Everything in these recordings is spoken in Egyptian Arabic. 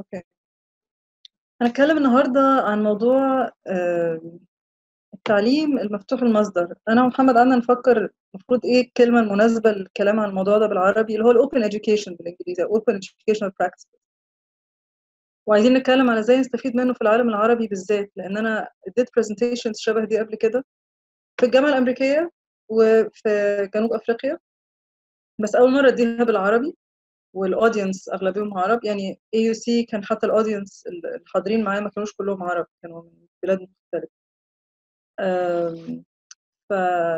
أوكي. هنتكلم النهارده عن موضوع آمم، التعليم المفتوح المصدر. أنا ومحمد قعدنا نفكّر المفروض إيه الكلمة المناسبة للكلام عن الموضوع ده بالعربي، اللي هو الopen education بالإنجليزي أو open educational practices. وعايزين نتكلم على إزاي نستفيد منه في العالم العربي بالذات، لإن أنا ادّيت presentations شبه دي قبل كده في الجامعة الأمريكية وفي جنوب أفريقيا، بس أول مرّة أدّيها بالعربي والaudience أغلبيهم عرب، يعني AUC كان حتى الaudience ال الحاضرين معايا ما كانوش كلّهم عرب، كانوا من بلاد مختلفة. آمم، ف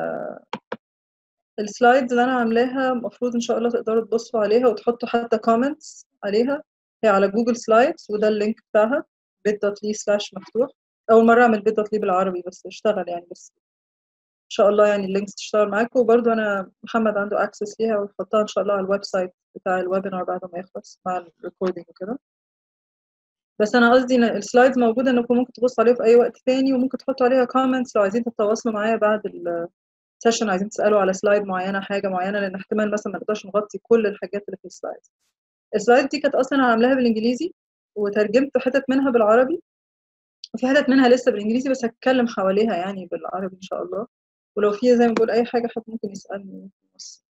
الslides اللي أنا عاملاها المفروض إن شاء الله تقدروا تبُصّوا عليها وتحطّوا حتى comments عليها، هي على Google slides وده الlink بتاعها bit.ly/مفتوح. أول مرّة أعمل bit.ly بالعربي بس اشتغل يعني بس إن شاء الله يعني الlinks تشتغل معاكم، وبرضه أنا محمد عنده access ليها وهاحطّها إن شاء الله على الwebsite بتاع الwebinar بعد ما يخلص مع الrecording وكده. بس أنا قصدي إن الslides موجودة إنكم ممكن تبُصّوا عليها في أي وقت تاني وممكن تحطّوا عليها comments لو عايزين تتواصلوا معايا بعد الsession عايزين تسألوا على slide معيّنة، حاجة معيّنة، لإن احتمال مثلًا ما نقدرش نغطي كل الحاجات اللي في الslides. الslides دي كانت أصلًا أنا عاملاها بالإنجليزي وترجمت حتت منها بالعربي، وفي حتت منها لسه بالإنجليزي بس هاتكلم حواليها يعني بالعربي إن شاء الله، ولو في زي ما باقول أي حاجة حد ممكن يسألني في النُص.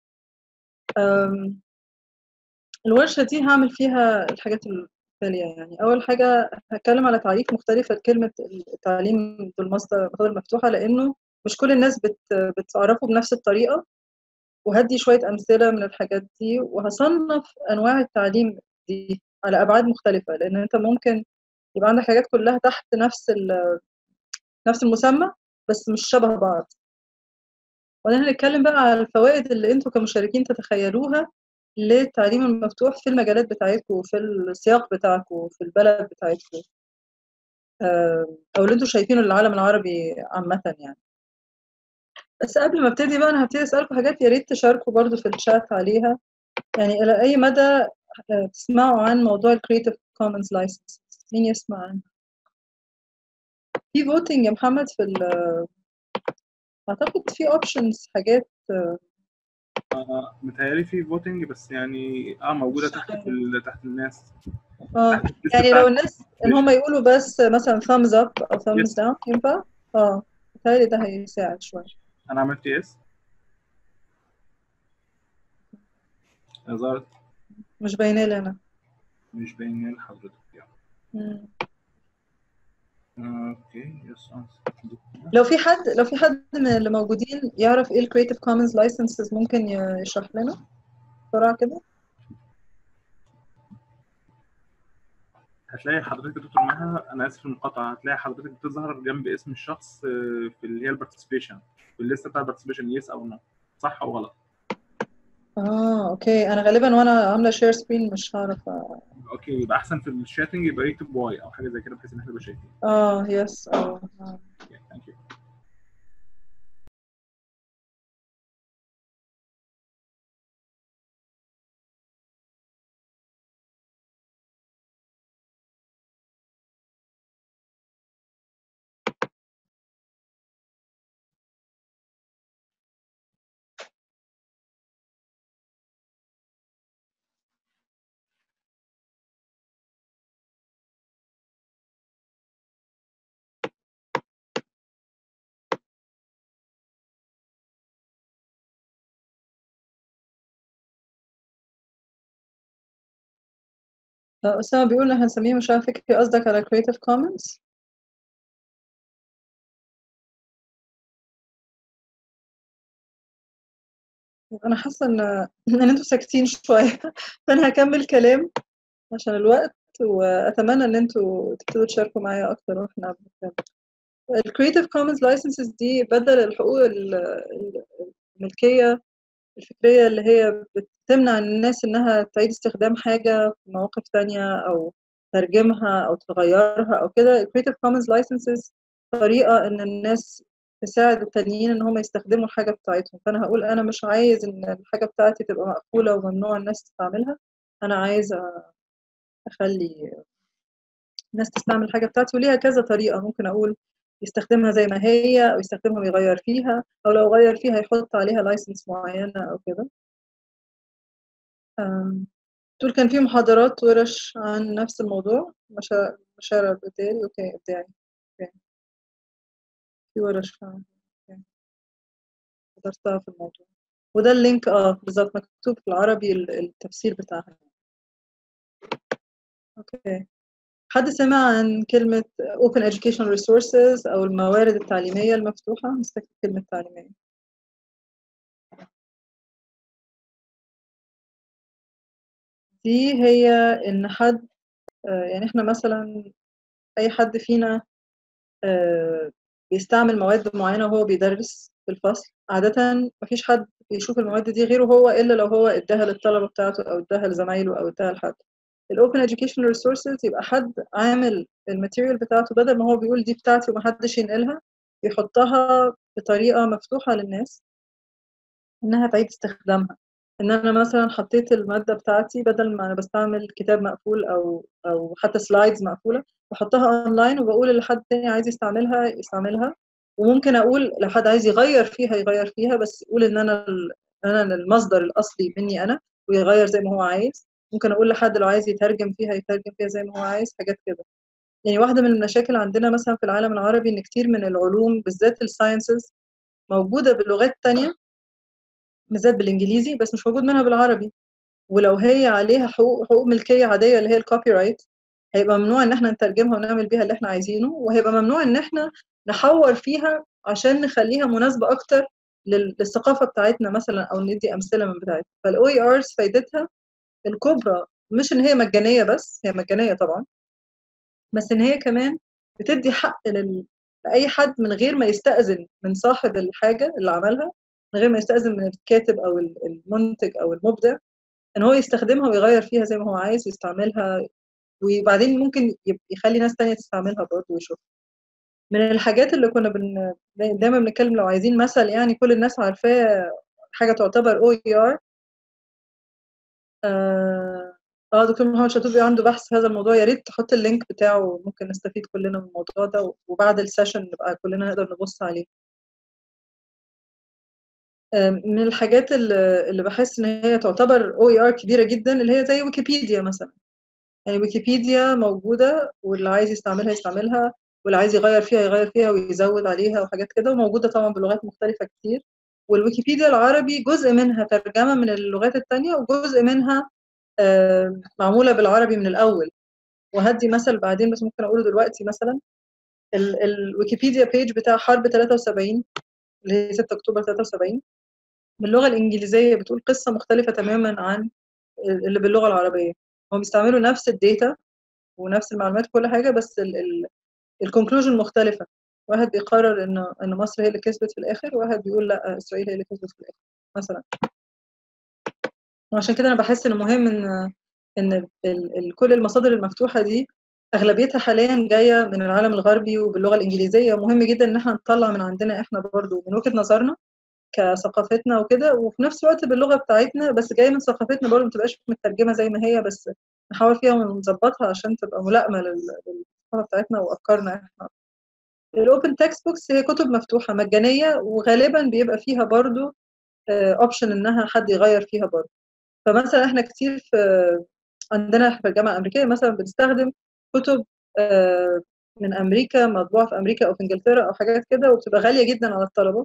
آمم، الورشة دي هاعمل فيها الحاجات التالية يعني، أول حاجة هاتكلم على تعريف مختلفة لكلمة التعليم بالمصدر المصادر المفتوحة، لإنه مش كل الناس بت بتعرفه بنفس الطريقة، وهادّي شوية أمثلة من الحاجات دي، وهاصنّف أنواع التعليم دي على أبعاد مختلفة، لإن أنت ممكن يبقى عندك حاجات كلّها تحت نفس ال نفس المسمى بس مش شبه بعض. وبعدين هنتكلم بقى على الفوائد اللي أنتم كمشاركين تتخيلوها للتعليم المفتوح في المجالات بتاعتكم وفي السياق بتاعكم وفي البلد بتاعتكم. آآ، أو اللي أنتم شايفينه للعالم العربي عامةً يعني. بس قبل ما ابتدي بقى أنا هابتدي أسألكم حاجات يا ريت تشاركوا برضه في الchat عليها، يعني إلى أي مدى آآ، تسمعوا عن موضوع الcreative commons licenses مين يسمع عنه؟ في voting يا محمد في ال أعتقد في options حاجات آه، متهيأ لي في voting بس يعني آه، موجودة تحت في ال تحت الناس. آه، تحت الlist يعني بتاع لو الناس إن هم يقولوا بس مثلًا thumbs up أو thumbs Yes. down ينفع؟ آه، متهيأ لي ده هيساعد شوية. أنا عملت yes. ظهرت مش باينة لي أنا. مش باينة لحضرتك يعني. إمم. أوكي yes answer. لو في حد لو في حد من اللي موجودين يعرف إيه الcreative commons licenses ممكن ي يشرح لنا بسرعة كده؟ هتلاقي حضرتك يا دكتور مها أنا آسف في المقاطعة هتلاقي حضرتك بتظهر جنب اسم الشخص آه، في اللي هي الparticipation في الليستة بتاع الparticipation yes أو no صح أو غلط. آه، أوكي، أنا غالبًا وأنا عاملة share screen مش هاعرف أ أوكي يبقى أحسن في الشاتنج يبقى يكتب واي أو حاجة زي كده بحيث إن إحنا نبقى شايفين. آه، yes آه، آه. Yeah, thank you. آه، أسامة بيقول إن هنسميه مش عارفة فكري قصدك على creative commons؟ أنا حاسة إن إن أنتم ساكتين شوية فأنا هاكمل كلام عشان الوقت، وأتمنى إن أنتم تبتدوا تشاركوا معايا أكتر وإحنا بنتكلم. الcreative commons licenses دي بدل الحقوق ال ال الملكية الفكرية اللي هي بتمنع الناس إنها تعيد استخدام حاجة في مواقف تانية أو تترجمها أو تغيّرها أو كده الcreative commons licenses طريقة إن الناس تساعد التانيين إن هم يستخدموا الحاجة بتاعتهم، فأنا هاقول أنا مش عايز إن الحاجة بتاعتي تبقى مقفولة وممنوع الناس تستعملها، أنا عايزة أخلّي الناس تستعمل الحاجة بتاعتي وليها كذا طريقة، ممكن أقول يستخدمها زي ما هي أو يستخدمها ويغيّر فيها، أو لو غيّر فيها يحط عليها license معيّنة أو كده. آمم تقول كان في محاضرات ورش عن نفس الموضوع مشا- مشاريع الإبداعي أوكي إبداعي أوكي في ورش فعلا أوكي. حضرتها في الموضوع وده اللينك اه بالظبط مكتوب في العربي ال- التفسير بتاعها اوكي حد سمع عن كلمة Open Educational Resources أو الموارد التعليمية المفتوحة نستكتب كلمة تعليمية دي هي إن حد آه، يعني إحنا مثلا أي حد فينا آه، بيستعمل مواد معينة وهو بيدرس في الفصل عادة مفيش حد بيشوف المواد دي غيره هو إلا لو هو إداها للطلبة بتاعته أو إداها لزمايله أو إداها لحد الأوبن educational resources يبقى حد عامل الماتيريال بتاعته بدل ما هو بيقول دي بتاعتي ومحدش ينقلها يحطها بطريقة مفتوحة للناس إنها تعيد استخدامها إن أنا مثلا حطيت المادة بتاعتي بدل ما أنا بستعمل كتاب مقفول أو أو حتى سلايدز مقفولة بحطها أونلاين وبقول اللي حد تاني عايز يستعملها يستعملها وممكن أقول لو حد عايز يغير فيها يغير فيها بس قول إن أنا ال- أنا المصدر الأصلي مني أنا ويغير زي ما هو عايز ممكن أقول لحد لو عايز يترجم فيها يترجم فيها زي ما هو عايز حاجات كده يعني واحدة من المشاكل عندنا مثلا في العالم العربي إن كتير من العلوم بالذات الساينسز موجودة باللغات التانية بالذات بالإنجليزي بس مش موجود منها بالعربي ولو هي عليها حقوق حقوق ملكية عادية اللي هي الكوبي رايت هيبقى ممنوع إن احنا نترجمها ونعمل بيها اللي احنا عايزينه وهيبقى ممنوع إن احنا نحور فيها عشان نخليها مناسبة أكتر لل- للثقافة بتاعتنا مثلا أو ندي أمثلة من بتاعتنا فالأو اي ارز فايدتها الكبرى مش إن هي مجانية بس هي مجانية طبعا بس إن هي كمان بتدي حق لل... لأي حد من غير ما يستأذن من صاحب الحاجة اللي عملها من غير ما يستأذن من الكاتب أو ال- المنتج أو المبدع إن هو يستخدمها ويغير فيها زي ما هو عايز ويستعملها وبعدين ممكن يب- يخلي ناس تانية تستعملها برضه ويشوفها من الحاجات اللي كنا بن... دايما بنتكلم لو عايزين مثل يعني كل الناس عارفاه حاجة تعتبر او اي ار اه آه، دكتور محمد شطوبي عنده بحث في هذا الموضوع يا ريت تحط اللينك بتاعه ممكن نستفيد كلنا من الموضوع ده وبعد السيشن نبقى كلنا نقدر نبص عليه آم، من الحاجات اللي اللي بحس ان هي تعتبر او اي ار كبيره جدا اللي هي زي ويكيبيديا مثلا يعني ويكيبيديا موجوده واللي عايز يستعملها يستعملها واللي عايز يغير فيها يغير فيها ويزود عليها وحاجات كده وموجوده طبعا بلغات مختلفه كتير والويكيبيديا العربي جزء منها ترجمه من اللغات التانية وجزء منها آم، معموله بالعربي من الاول وهدي مثل بعدين بس ممكن اقوله دلوقتي مثلا ال- الويكيبيديا بيج بتاع حرب 73 اللي هي 6 اكتوبر 73 باللغه الانجليزيه بتقول قصه مختلفه تماما عن اللي باللغه العربيه هم بيستعملوا نفس الداتا ونفس المعلومات كل حاجه بس الكونكلوجن مختلفه واحد بيقرر ان ان مصر هي اللي كسبت في الاخر وواحد بيقول لا اسرائيل هي اللي كسبت في الاخر مثلا وعشان كده انا بحس ان مهم ان ان ال ال كل المصادر المفتوحه دي اغلبيتها حاليا جايه من العالم الغربي وباللغه الانجليزيه مهم جدا ان احنا نطلع من عندنا احنا برضو من وجهه نظرنا كثقافتنا وكده وفي نفس الوقت باللغه بتاعتنا بس جايه من ثقافتنا برضو ما تبقاش مترجمه زي ما هي بس نحاول فيها ونظبطها عشان تبقى ملائمه لل- للثقافه بتاعتنا وافكارنا احنا الاوبن تكست بوكس هي كتب مفتوحه مجانيه وغالبا بيبقى فيها برضو اوبشن انها حد يغير فيها برضو فمثلا احنا كتير في عندنا في الجامعه الامريكيه مثلا بنستخدم كتب آه، من امريكا مطبوعه في امريكا او في انجلترا او حاجات كده وبتبقى غاليه جدا على الطلبه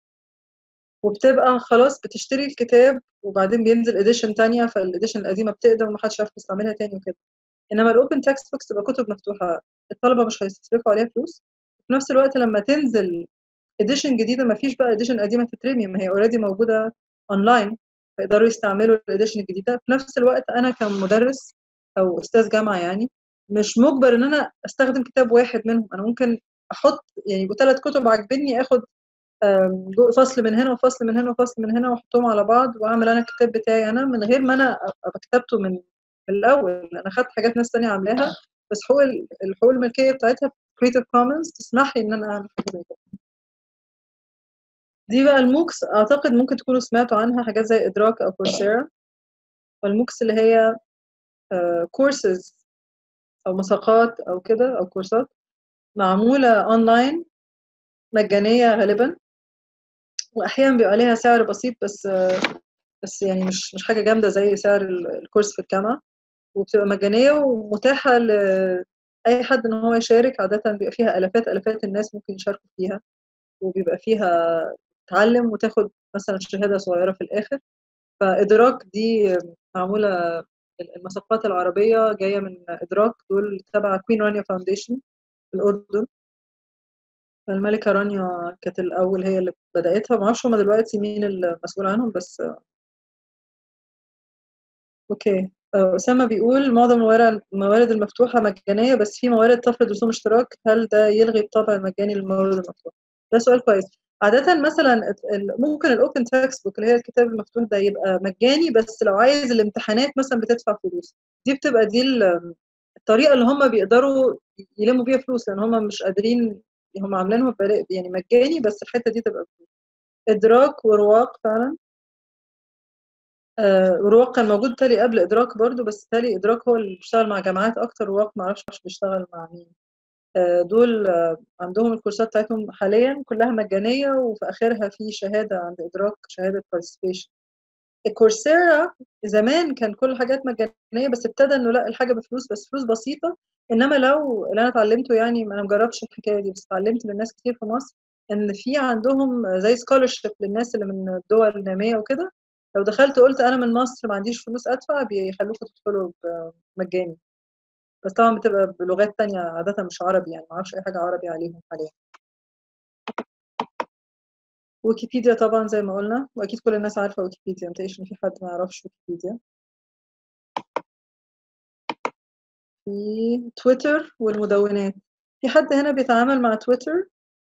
وبتبقى خلاص بتشتري الكتاب وبعدين بينزل اديشن تانية فالاديشن القديمه بتقدم ومحدش يعرف يستعملها تاني وكده انما الاوبن تكست بوكس تبقى كتب مفتوحه الطلبه مش هيصرفوا عليها فلوس في نفس الوقت لما تنزل اديشن جديده ما فيش بقى اديشن قديمه تترمي ما هي اوريدي موجوده اونلاين فيقدروا يستعملوا الاديشن الجديده في نفس الوقت انا كمدرس او استاذ جامعه يعني مش مجبر ان انا استخدم كتاب واحد منهم انا ممكن احط يعني يبقوا ثلاث كتب عاجبني اخد آم، جو- فصل من هنا وفصل من هنا وفصل من هنا واحطهم على بعض واعمل انا الكتاب بتاعي انا من غير ما انا ابقى كتبته من من الاول انا خدت حاجات ناس تانية عاملاها بس حقوق ال- الحقوق الملكيه بتاعتها كريتيف كومنز تسمح لي ان انا اعمل حاجه زي كده دي بقى الموكس اعتقد ممكن تكونوا سمعتوا عنها حاجات زي ادراك او كورسيرا والموكس اللي هي كورسز او مساقات او كده او كورسات معموله اونلاين مجانيه غالبا واحيانا بيبقى ليها سعر بسيط بس آه، بس يعني مش مش حاجه جامده زي سعر الكورس في الجامعه وبتبقى مجانيه ومتاحه لاي حد ان هو يشارك عاده بيبقى فيها الافات الافات الناس ممكن يشاركوا فيها وبيبقى فيها تعلم وتاخد مثلا شهاده صغيره في الاخر فادراك دي معموله المسابقات العربيه جايه من ادراك دول تبع كوين رانيا فاونديشن في الاردن الملكة رانيا كانت الأول هي اللي بدأتها معرفش هما دلوقتي مين المسؤول عنهم بس أوكي أسامة بيقول معظم الموارد المفتوحة مجانية بس في موارد تفرض رسوم اشتراك هل ده يلغي الطابع المجاني للموارد المفتوحة؟ ده سؤال كويس عادة مثلا ممكن الأوبن تكست بوك اللي هي الكتاب المفتوح ده يبقى مجاني بس لو عايز الامتحانات مثلا بتدفع فلوس دي بتبقى دي الطريقة اللي هم بيقدروا يلموا بيها فلوس لأن هم مش قادرين هم عاملينهم يعني مجاني بس الحته دي تبقى فلوس ادراك ورواق فعلا آه رواق كان موجود تالي قبل ادراك برضو بس تالي ادراك هو اللي بيشتغل مع جامعات اكتر رواق معرفش بيشتغل مع مين آه دول آه عندهم الكورسات بتاعتهم حاليا كلها مجانيه وفي اخرها في شهاده عند ادراك شهاده participation الكورسيرا زمان كان كل حاجات مجانيه بس ابتدى انه لا الحاجه بفلوس بس فلوس بسيطه انما لو اللي انا اتعلمته يعني انا مجربتش الحكايه دي بس اتعلمت من ناس كتير في مصر ان في عندهم زي سكولرشيب للناس اللي من الدول الناميه وكده لو دخلت قلت انا من مصر ما عنديش فلوس ادفع بيخلوكوا تدخلوا مجاني بس طبعا بتبقى بلغات تانية عادة مش عربي يعني ما اعرفش اي حاجة عربي عليهم حاليا ويكيبيديا طبعا زي ما قلنا واكيد كل الناس عارفة ويكيبيديا ما ان في حد ما يعرفش ويكيبيديا في تويتر والمدونات في حد هنا بيتعامل مع تويتر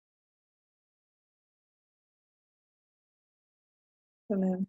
تمام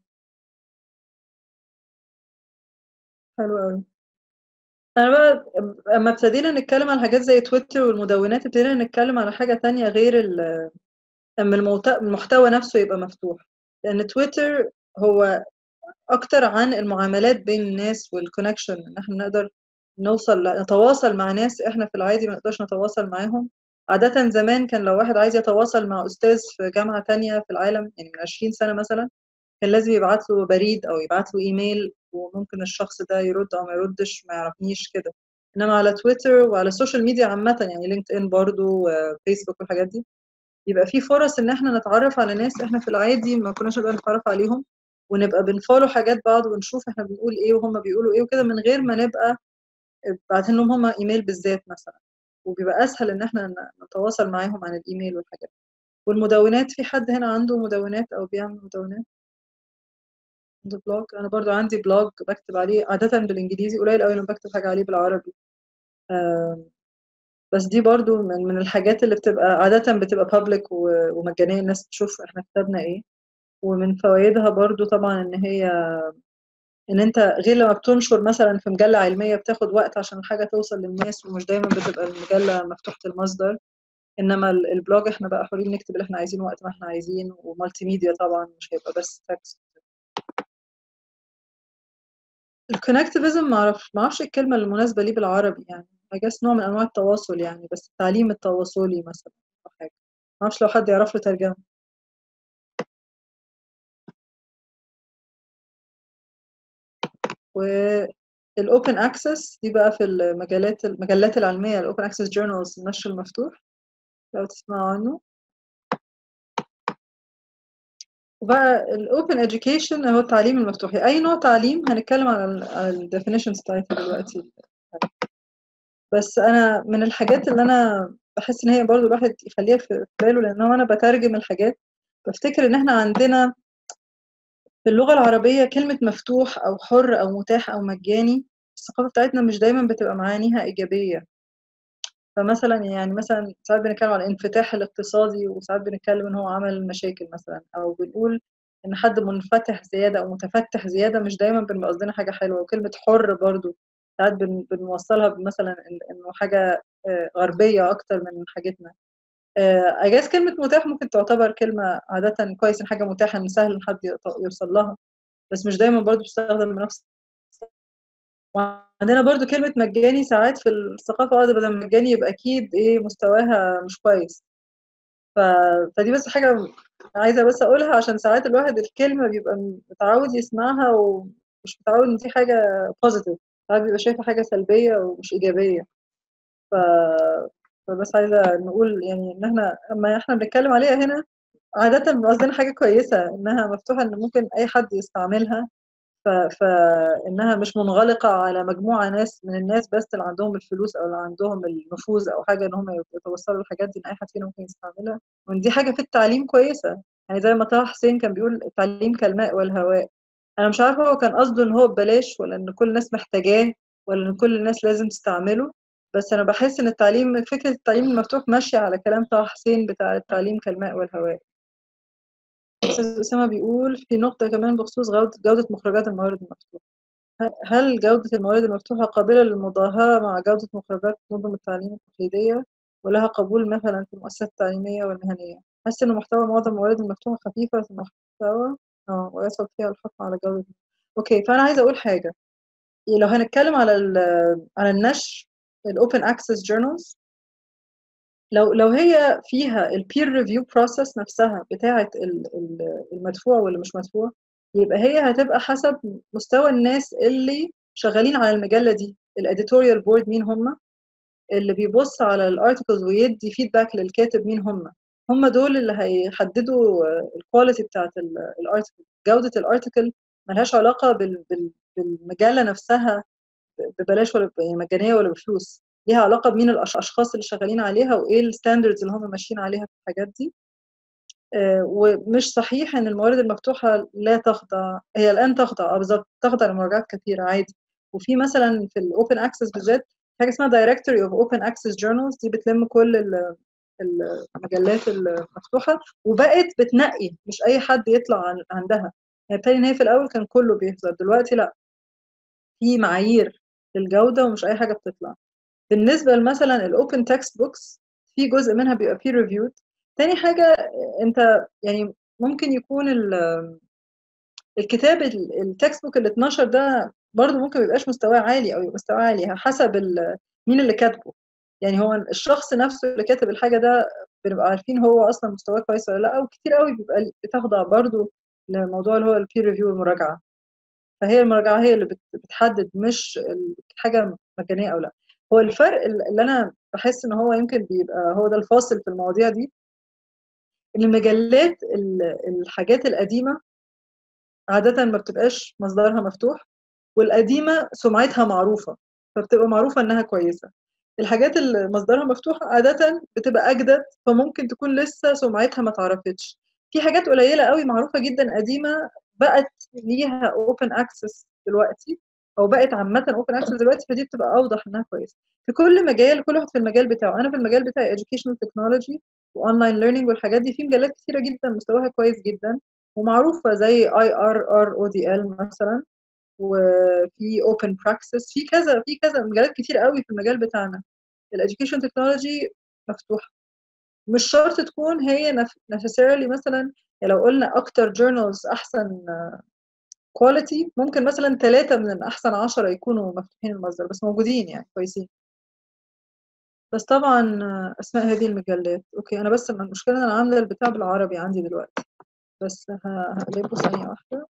حلو قوي انا بقى اما ابتدينا نتكلم على حاجات زي تويتر والمدونات ابتدينا نتكلم على حاجه تانية غير اما المحتوى نفسه يبقى مفتوح لان تويتر هو اكتر عن المعاملات بين الناس والكونكشن ان احنا نقدر نوصل نتواصل مع ناس احنا في العادي ما نقدرش نتواصل معاهم عادة زمان كان لو واحد عايز يتواصل مع أستاذ في جامعة تانية في العالم يعني من 20 سنة مثلا كان لازم يبعت له بريد أو يبعت له إيميل وممكن الشخص ده يرد أو ما يردش ما يعرفنيش كده إنما على تويتر وعلى السوشيال ميديا عامة يعني لينكد إن برضو فيسبوك والحاجات دي يبقى في فرص إن إحنا نتعرف على ناس إحنا في العادي ما كناش نقدر نتعرف عليهم ونبقى بنفولو حاجات بعض ونشوف إحنا بنقول إيه وهم بيقولوا إيه وكده من غير ما نبقى بعتين لهم هم ايميل بالذات مثلا وبيبقى اسهل ان احنا نتواصل معاهم عن الايميل والحاجات والمدونات في حد هنا عنده مدونات او بيعمل مدونات عنده بلوج انا برضو عندي بلوج بكتب عليه عادة بالانجليزي قليل قوي لما بكتب حاجة عليه بالعربي بس دي برضو من, من الحاجات اللي بتبقى عادة بتبقى بابليك ومجانية الناس تشوف احنا كتبنا ايه ومن فوائدها برضو طبعا ان هي ان انت غير لما بتنشر مثلا في مجله علميه بتاخد وقت عشان الحاجه توصل للناس ومش دايما بتبقى المجله مفتوحه المصدر انما البلوج احنا بقى حرين نكتب اللي احنا عايزينه وقت ما احنا عايزين ومالتي ميديا طبعا مش هيبقى بس تكست الكونكتيفيزم معرفش معرفش الكلمه المناسبه ليه بالعربي يعني اجاس نوع من انواع التواصل يعني بس التعليم التواصلي مثلا او حاجه معرفش لو حد يعرف له ترجمه والاوبن اكسس دي بقى في المجالات المجلات العلميه الاوبن اكسس جورنالز النشر المفتوح لو تسمعوا عنه وبقى الاوبن education هو التعليم المفتوح اي نوع تعليم هنتكلم على الديفينيشنز بتاعتها دلوقتي بس انا من الحاجات اللي انا بحس ان هي برضو الواحد يخليها في باله لان انا بترجم الحاجات بفتكر ان احنا عندنا في اللغة العربية كلمة مفتوح أو حر أو متاح أو مجاني الثقافة بتاعتنا مش دايما بتبقى معانيها إيجابية فمثلا يعني مثلا ساعات بنتكلم على الانفتاح الاقتصادي وساعات بنتكلم ان هو عمل مشاكل مثلا او بنقول ان حد منفتح زياده او متفتح زياده مش دايما بنبقى قصدنا حاجه حلوه وكلمه حر برضو ساعات بنوصلها مثلا انه حاجه غربيه اكتر من حاجتنا اجاز كلمه متاح ممكن تعتبر كلمه عاده كويس ان حاجه متاحه ان سهل ان حد يوصل لها بس مش دايما برضو بتستخدم بنفس وعندنا برضو كلمة مجاني ساعات في الثقافة اه بدل مجاني يبقى أكيد إيه مستواها مش كويس ف... فدي بس حاجة عايزه بس اقولها عشان ساعات الواحد الكلمه بيبقى متعود يسمعها ومش متعود ان دي حاجه بوزيتيف ساعات بيبقى شايفها حاجه سلبيه ومش ايجابيه ف... فبس عايزه نقول يعني ان احنا لما احنا بنتكلم عليها هنا عاده بنبقى قصدنا حاجه كويسه انها مفتوحه ان ممكن اي حد يستعملها ف... فانها مش منغلقه على مجموعه ناس من الناس بس اللي عندهم الفلوس او اللي عندهم النفوذ او حاجه ان هم يتوصلوا للحاجات دي ان اي حد فينا ممكن يستعملها وان دي حاجه في التعليم كويسه يعني زي ما طه حسين كان بيقول التعليم كالماء والهواء انا مش عارفه هو كان قصده ان هو ببلاش ولا ان كل الناس محتاجاه ولا ان كل الناس لازم تستعمله بس انا بحس ان التعليم فكره التعليم المفتوح ماشيه على كلام طه حسين بتاع التعليم كالماء والهواء استاذ اسامه بيقول في نقطه كمان بخصوص جوده جوده مخرجات الموارد المفتوحه هل جودة الموارد المفتوحة قابلة للمضاهاة مع جودة مخرجات نظم التعليم التقليدية ولها قبول مثلا في المؤسسات التعليمية والمهنية؟ حاسس إن محتوى معظم الموارد المفتوحة خفيفة في المحتوى اه ويصعب فيها الحكم على جودة أوكي فأنا عايزة أقول حاجة لو هنتكلم على على النشر الأوبن أكسس جورنالز لو لو هي فيها البير ريفيو بروسيس نفسها بتاعة المدفوع واللي مش مدفوع يبقى هي هتبقى حسب مستوى الناس اللي شغالين على المجله دي الاديتوريال بورد مين هم اللي بيبص على الارتكلز ويدي فيدباك للكاتب مين هم هم دول اللي هيحددوا الكواليتي بتاعت الارتكل جوده الارتكل ملهاش علاقه بالمجله نفسها ببلاش ولا يعني مجانيه ولا بفلوس ليها علاقه بمين الاشخاص اللي شغالين عليها وايه الستاندردز اللي هم ماشيين عليها في الحاجات دي ومش صحيح ان الموارد المفتوحه لا تخضع هي الان تخضع بالظبط تخضع لمراجعات كثيره عادي وفي مثلا في الاوبن اكسس بالذات حاجه اسمها دايركتوري اوف اوبن اكسس جورنالز دي بتلم كل المجلات المفتوحه وبقت بتنقي مش اي حد يطلع عندها يعني بالتالي ان هي في الاول كان كله بيحضر دلوقتي لا في معايير للجوده ومش اي حاجه بتطلع بالنسبه مثلا الاوبن تكست بوكس في جزء منها بيبقى peer reviewed تاني حاجة انت يعني ممكن يكون الكتاب التكست بوك اللي اتنشر ده برضه ممكن ما يبقاش مستواه عالي او مستواه عالي حسب مين اللي كاتبه يعني هو الشخص نفسه اللي كاتب الحاجه ده بنبقى عارفين هو اصلا مستواه كويس ولا لا وكتير قوي بيبقى بتخضع برضه لموضوع اللي هو البير ريفيو المراجعه فهي المراجعه هي اللي بتحدد مش حاجه مجانيه او لا هو الفرق اللي انا بحس ان هو يمكن بيبقى هو ده الفاصل في المواضيع دي ان المجلات الحاجات القديمه عاده ما بتبقاش مصدرها مفتوح والقديمه سمعتها معروفه فبتبقى معروفه انها كويسه الحاجات اللي مصدرها مفتوح عاده بتبقى اجدد فممكن تكون لسه سمعتها ما اتعرفتش في حاجات قليله قوي معروفه جدا قديمه بقت ليها اوبن اكسس دلوقتي او بقت عامه اوبن اكسس دلوقتي فدي بتبقى اوضح انها كويسه في كل مجال كل واحد في المجال بتاعه انا في المجال بتاعي educational technology واونلاين ليرنينج والحاجات دي في مجالات كتيره جدا مستواها كويس جدا ومعروفه زي اي ار ار او دي ال مثلا وفي اوبن براكسس في كذا في كذا مجالات كتير قوي في المجال بتاعنا الاديوكيشن تكنولوجي مفتوحه مش شرط تكون هي necessarily مثلا لو قلنا اكتر جورنالز احسن كواليتي ممكن مثلا ثلاثة من أحسن عشرة يكونوا مفتوحين المصدر بس موجودين يعني كويسين بس طبعا أسماء هذه المجلات أوكي أنا بس المشكلة أنا عاملة البتاع بالعربي عندي دلوقتي بس هقلبه ثانية واحدة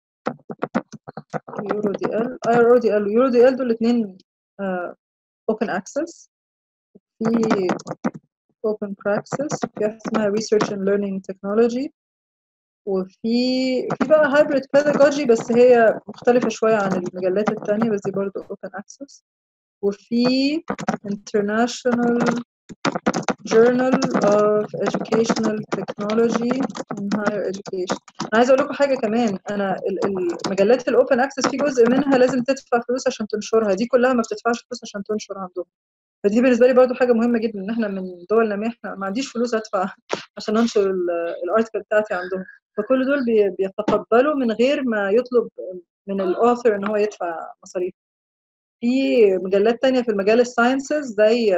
يورو دي ال اي ار او دي ال ويورو دي ال دول الاثنين اوبن اكسس في اوبن براكسس في واحدة اسمها research and learning technology وفي في بقى hybrid pedagogy بس هي مختلفة شوية عن المجلات التانية بس دي برضه open access وفي international journal of educational technology and higher education انا عايزه اقول لكم حاجه كمان انا المجلات الاوبن اكسس في جزء منها لازم تدفع فلوس عشان تنشرها دي كلها ما بتدفعش فلوس عشان تنشر عندهم فدي بالنسبه لي برضو حاجه مهمه جدا ان احنا من دول ناميه احنا ما عنديش فلوس ادفع عشان انشر الارتكل بتاعتي عندهم فكل دول بيتقبلوا من غير ما يطلب من الاوثر ان هو يدفع مصاريف في مجلات تانية في المجال الساينسز زي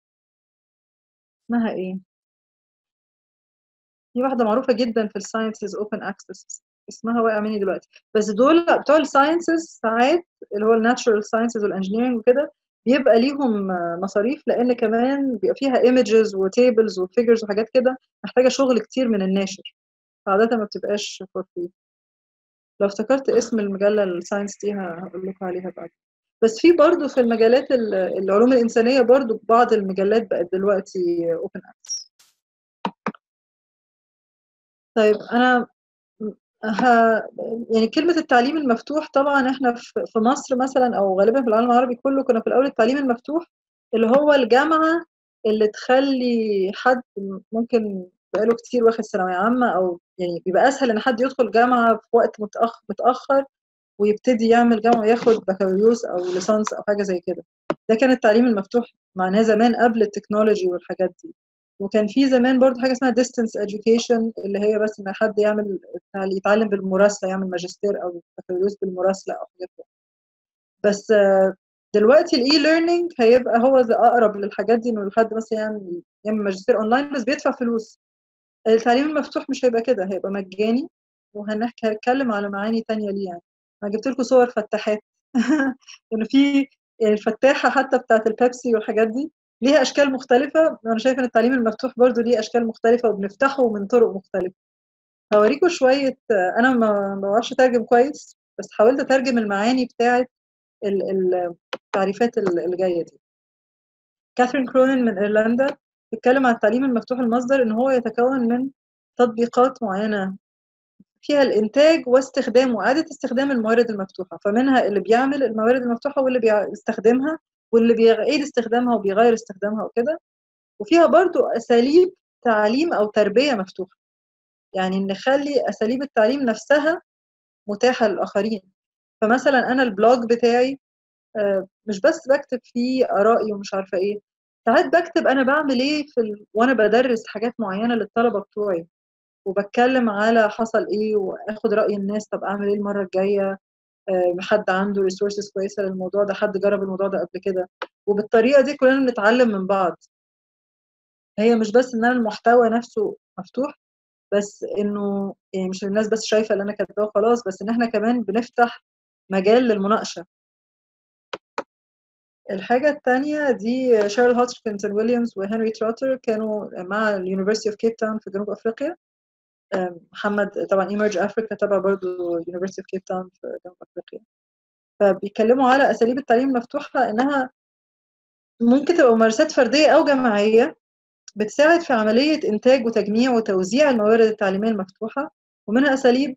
اسمها ايه في واحدة معروفة جدا في الساينسز اوبن اكسس اسمها واقع مني دلوقتي بس دول بتوع الساينسز ساعات اللي هو الناتشورال ساينسز والانجينيرنج وكده بيبقى ليهم مصاريف لان كمان بيبقى فيها ايمجز وتيبلز وفيجرز وحاجات كده محتاجه شغل كتير من الناشر عادة ما بتبقاش فور فري لو افتكرت اسم المجلة الساينس دي هقول لكم عليها بعد بس في برضه في المجالات العلوم الإنسانية برضه بعض المجلات بقت دلوقتي اوبن اكسس طيب أنا ه... يعني كلمة التعليم المفتوح طبعا احنا في مصر مثلا أو غالبا في العالم العربي كله كنا في الأول التعليم المفتوح اللي هو الجامعة اللي تخلي حد ممكن بقاله كتير واخد ثانوية عامة أو يعني بيبقى أسهل إن حد يدخل جامعة في وقت متأخر, متأخر ويبتدي يعمل جامعة وياخد بكالوريوس أو ليسانس أو حاجة زي كده ده كان التعليم المفتوح معناه زمان قبل التكنولوجي والحاجات دي وكان في زمان برضو حاجة اسمها distance education اللي هي بس إن حد يعمل يتعلم بالمراسلة يعمل ماجستير أو بكالوريوس بالمراسلة أو حاجات كده بس دلوقتي الاي ليرنينج هيبقى هو اقرب للحاجات دي انه الحد مثلا يعمل يعمل ماجستير اونلاين بس بيدفع فلوس التعليم المفتوح مش هيبقى كده هيبقى مجاني وهنحكي هنتكلم على معاني تانية ليه يعني انا جبت لكم صور فتاحات انه في يعني الفتاحه حتى بتاعت البيبسي والحاجات دي ليها اشكال مختلفه وانا شايفه ان التعليم المفتوح برضو ليه اشكال مختلفه وبنفتحه من طرق مختلفه هوريكم شويه انا ما بعرفش اترجم كويس بس حاولت اترجم المعاني بتاعت التعريفات اللي جايه دي كاثرين كرونن من ايرلندا بتتكلم عن التعليم المفتوح المصدر ان هو يتكون من تطبيقات معينه فيها الانتاج واستخدام واعاده استخدام الموارد المفتوحه فمنها اللي بيعمل الموارد المفتوحه واللي بيستخدمها واللي بيعيد استخدامها وبيغير استخدامها وكده وفيها برضو اساليب تعليم او تربيه مفتوحه يعني نخلي اساليب التعليم نفسها متاحه للاخرين فمثلا انا البلوج بتاعي مش بس بكتب فيه ارائي ومش عارفه ايه ساعات بكتب انا بعمل ايه في ال... وانا بدرس حاجات معينه للطلبه بتوعي وبتكلم على حصل ايه واخد راي الناس طب اعمل ايه المره الجايه أه حد عنده ريسورسز كويسه للموضوع ده حد جرب الموضوع ده قبل كده وبالطريقه دي كلنا بنتعلم من بعض هي مش بس ان انا المحتوى نفسه مفتوح بس انه يعني مش الناس بس شايفه اللي انا كاتباه وخلاص بس ان احنا كمان بنفتح مجال للمناقشه الحاجة التانية دي شارل هوتشكنسون ويليامز وهنري تراتر كانوا مع اليونيفرسيتي اوف كيب تاون في جنوب افريقيا محمد طبعا ايمرج افريكا تبع برضه يونيفرسيتي اوف كيب تاون في جنوب افريقيا فبيتكلموا على اساليب التعليم المفتوحة انها ممكن تبقى ممارسات فردية او جماعية بتساعد في عملية انتاج وتجميع وتوزيع الموارد التعليمية المفتوحة ومنها اساليب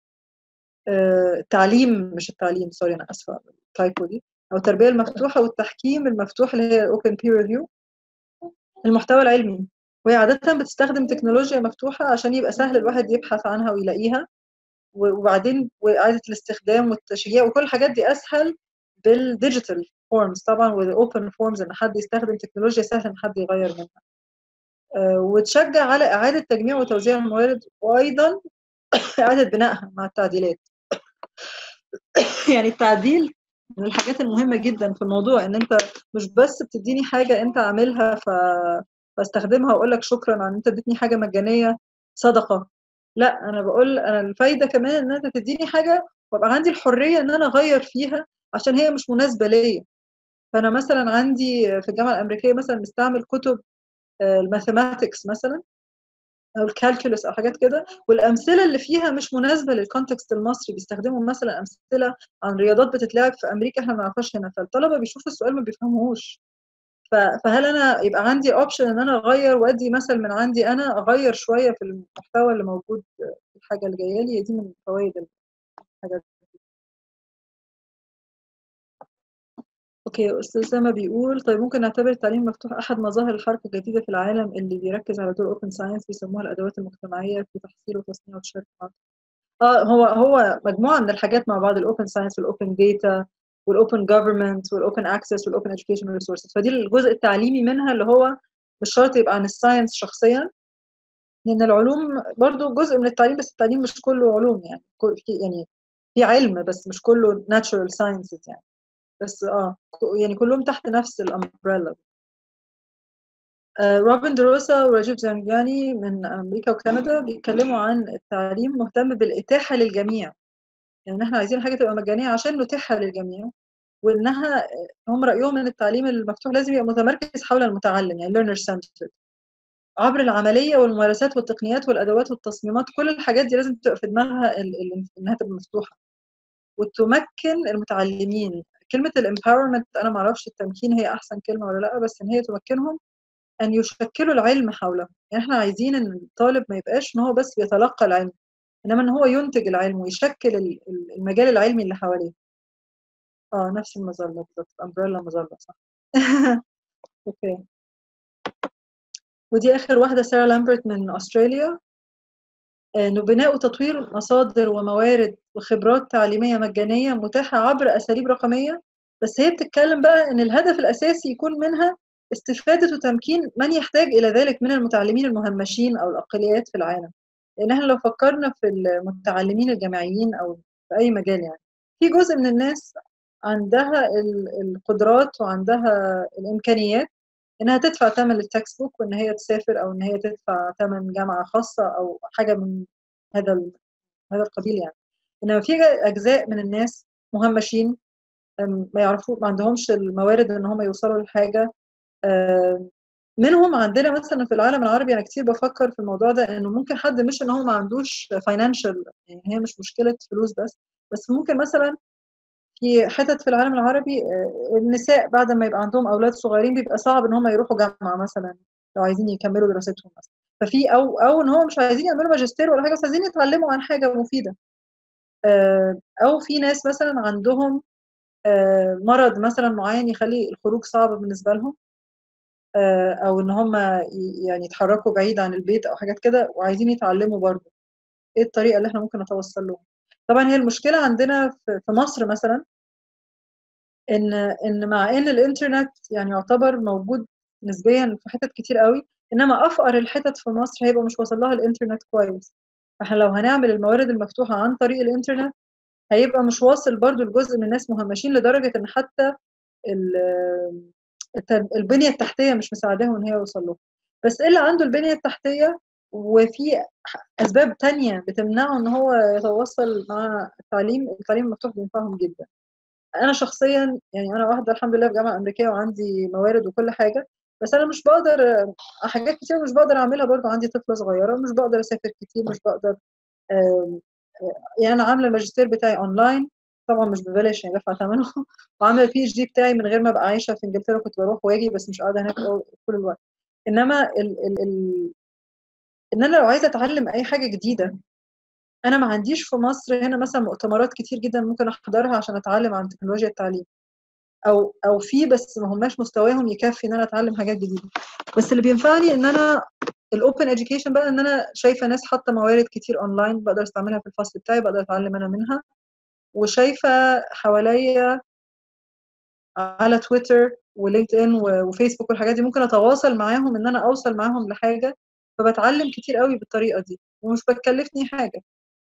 التعليم مش التعليم سوري انا اسفة التايبو دي او التربيه المفتوحه والتحكيم المفتوح اللي هي الاوبن بير ريفيو المحتوى العلمي وهي عاده بتستخدم تكنولوجيا مفتوحه عشان يبقى سهل الواحد يبحث عنها ويلاقيها وبعدين واعاده الاستخدام والتشجيع وكل الحاجات دي اسهل بالديجيتال فورمز طبعا والاوبن فورمز ان حد يستخدم تكنولوجيا سهل ان حد يغير منها وتشجع على اعاده تجميع وتوزيع الموارد وايضا اعاده بنائها مع التعديلات يعني التعديل من الحاجات المهمة جدا في الموضوع ان انت مش بس بتديني حاجة انت عاملها ف... فاستخدمها واقول لك شكرا ان انت اديتني حاجة مجانية صدقة لا انا بقول انا الفايدة كمان ان انت تديني حاجة وابقى عندي الحرية ان انا اغير فيها عشان هي مش مناسبة ليا فانا مثلا عندي في الجامعة الامريكية مثلا مستعمل كتب الماثيماتكس مثلا او الكالكولس او حاجات كده والامثله اللي فيها مش مناسبه للكونتكست المصري بيستخدموا مثلا امثله عن رياضات بتتلعب في امريكا احنا ما نعرفهاش هنا فالطلبه بيشوفوا السؤال ما بيفهموهوش فهل انا يبقى عندي اوبشن ان انا اغير وادي مثل من عندي انا اغير شويه في المحتوى اللي موجود في الحاجه اللي جايه لي دي من فوائد الحاجات اوكي استاذ اسامه بيقول طيب ممكن نعتبر التعليم المفتوح احد مظاهر الحركه الجديده في العالم اللي بيركز على دور اوبن ساينس بيسموها الادوات المجتمعيه في تحصيل وتصنيع وتشارك اه هو هو مجموعه من الحاجات مع بعض الاوبن ساينس والاوبن داتا والاوبن جفرمنت والاوبن اكسس والاوبن اديوكيشن ريسورسز فدي الجزء التعليمي منها اللي هو مش شرط يبقى عن الساينس شخصيا لان العلوم برضو جزء من التعليم بس التعليم مش كله علوم يعني يعني في علم بس مش كله natural sciences يعني بس اه يعني كلهم تحت نفس الامبريلا آه روبن دروسا وراجيف زانجاني من امريكا وكندا بيتكلموا عن التعليم مهتم بالاتاحه للجميع يعني احنا عايزين حاجه تبقى مجانيه عشان نتيحها للجميع وانها هم رايهم ان التعليم المفتوح لازم يبقى متمركز حول المتعلم يعني learner centered عبر العمليه والممارسات والتقنيات والادوات والتصميمات كل الحاجات دي لازم تبقى في دماغها ال- ال- انها تبقى مفتوحه وتمكن المتعلمين كلمه الامباورمنت انا ما اعرفش التمكين هي احسن كلمه ولا لا بس ان هي تمكنهم ان يشكلوا العلم حولهم يعني احنا عايزين ان الطالب ما يبقاش ان هو بس بيتلقى العلم انما ان هو ينتج العلم ويشكل ال- ال- المجال العلمي اللي حواليه اه نفس المظله بالظبط امبريلا مظله صح اوكي ودي اخر واحده ساره لامبرت من استراليا انه بناء وتطوير مصادر وموارد وخبرات تعليميه مجانيه متاحه عبر اساليب رقميه بس هي بتتكلم بقى ان الهدف الاساسي يكون منها استفاده وتمكين من يحتاج الى ذلك من المتعلمين المهمشين او الاقليات في العالم لان احنا لو فكرنا في المتعلمين الجامعيين او في اي مجال يعني في جزء من الناس عندها ال- القدرات وعندها الامكانيات انها تدفع ثمن التكست بوك وان هي تسافر او ان هي تدفع ثمن جامعه خاصه او حاجه من هذا ال- هذا القبيل يعني انما في اجزاء من الناس مهمشين أم، ما يعرفوا ما عندهمش الموارد ان هم يوصلوا لحاجه أم، منهم عندنا مثلا في العالم العربي انا كتير بفكر في الموضوع ده انه ممكن حد مش ان هو ما عندوش فاينانشال يعني هي مش مشكله فلوس بس بس ممكن مثلا في حتت في العالم العربي آه، النساء بعد ما يبقى عندهم اولاد صغيرين بيبقى صعب ان هم يروحوا جامعه مثلا لو عايزين يكملوا دراستهم مثلا ففي او او ان هم مش عايزين يعملوا ماجستير ولا حاجه بس عايزين يتعلموا عن حاجه مفيده آه، او في ناس مثلا عندهم آه، مرض مثلا معين يخلي الخروج صعب بالنسبه لهم آه، او ان هم ي- يعني يتحركوا بعيد عن البيت او حاجات كده وعايزين يتعلموا برضه ايه الطريقه اللي احنا ممكن نتوصل لهم طبعا هي المشكله عندنا في في مصر مثلا ان ان مع ان الانترنت يعني يعتبر موجود نسبيا في حتت كتير قوي انما افقر الحتت في مصر هيبقى مش واصل لها الانترنت كويس فاحنا لو هنعمل الموارد المفتوحه عن طريق الانترنت هيبقى مش واصل برضو لجزء من الناس مهمشين لدرجه ان حتى ال- الت- البنيه التحتيه مش مساعداهم ان هي يوصل له بس اللي عنده البنيه التحتيه وفي اسباب تانية بتمنعه ان هو يتواصل مع التعليم التعليم المفتوح بينفعهم جدا انا شخصيا يعني انا واحده الحمد لله في جامعه امريكيه وعندي موارد وكل حاجه بس انا مش بقدر حاجات كتير مش بقدر اعملها برضو عندي طفله صغيره مش بقدر اسافر كتير مش بقدر آم، آه، يعني انا عامله الماجستير بتاعي اونلاين طبعا مش ببلاش يعني دافعه ثمنه وعامله البي اتش دي بتاعي من غير ما ابقى عايشه في انجلترا كنت بروح واجي بس مش قاعده هناك طول الوقت انما ال ال ال ان انا لو عايزه اتعلم اي حاجه جديده انا ما عنديش في مصر هنا مثلا مؤتمرات كتير جدا ممكن احضرها عشان اتعلم عن تكنولوجيا التعليم او او في بس ما هماش مستواهم يكفي ان انا اتعلم حاجات جديده بس اللي بينفعني ان انا الاوبن اديوكيشن بقى ان انا شايفه ناس حاطه موارد كتير اونلاين بقدر استعملها في الفصل بتاعي بقدر اتعلم انا منها وشايفه حواليا على تويتر ولينكد ان وفيسبوك والحاجات دي ممكن اتواصل معاهم ان انا اوصل معاهم لحاجه فبتعلم كتير قوي بالطريقه دي ومش بتكلفني حاجه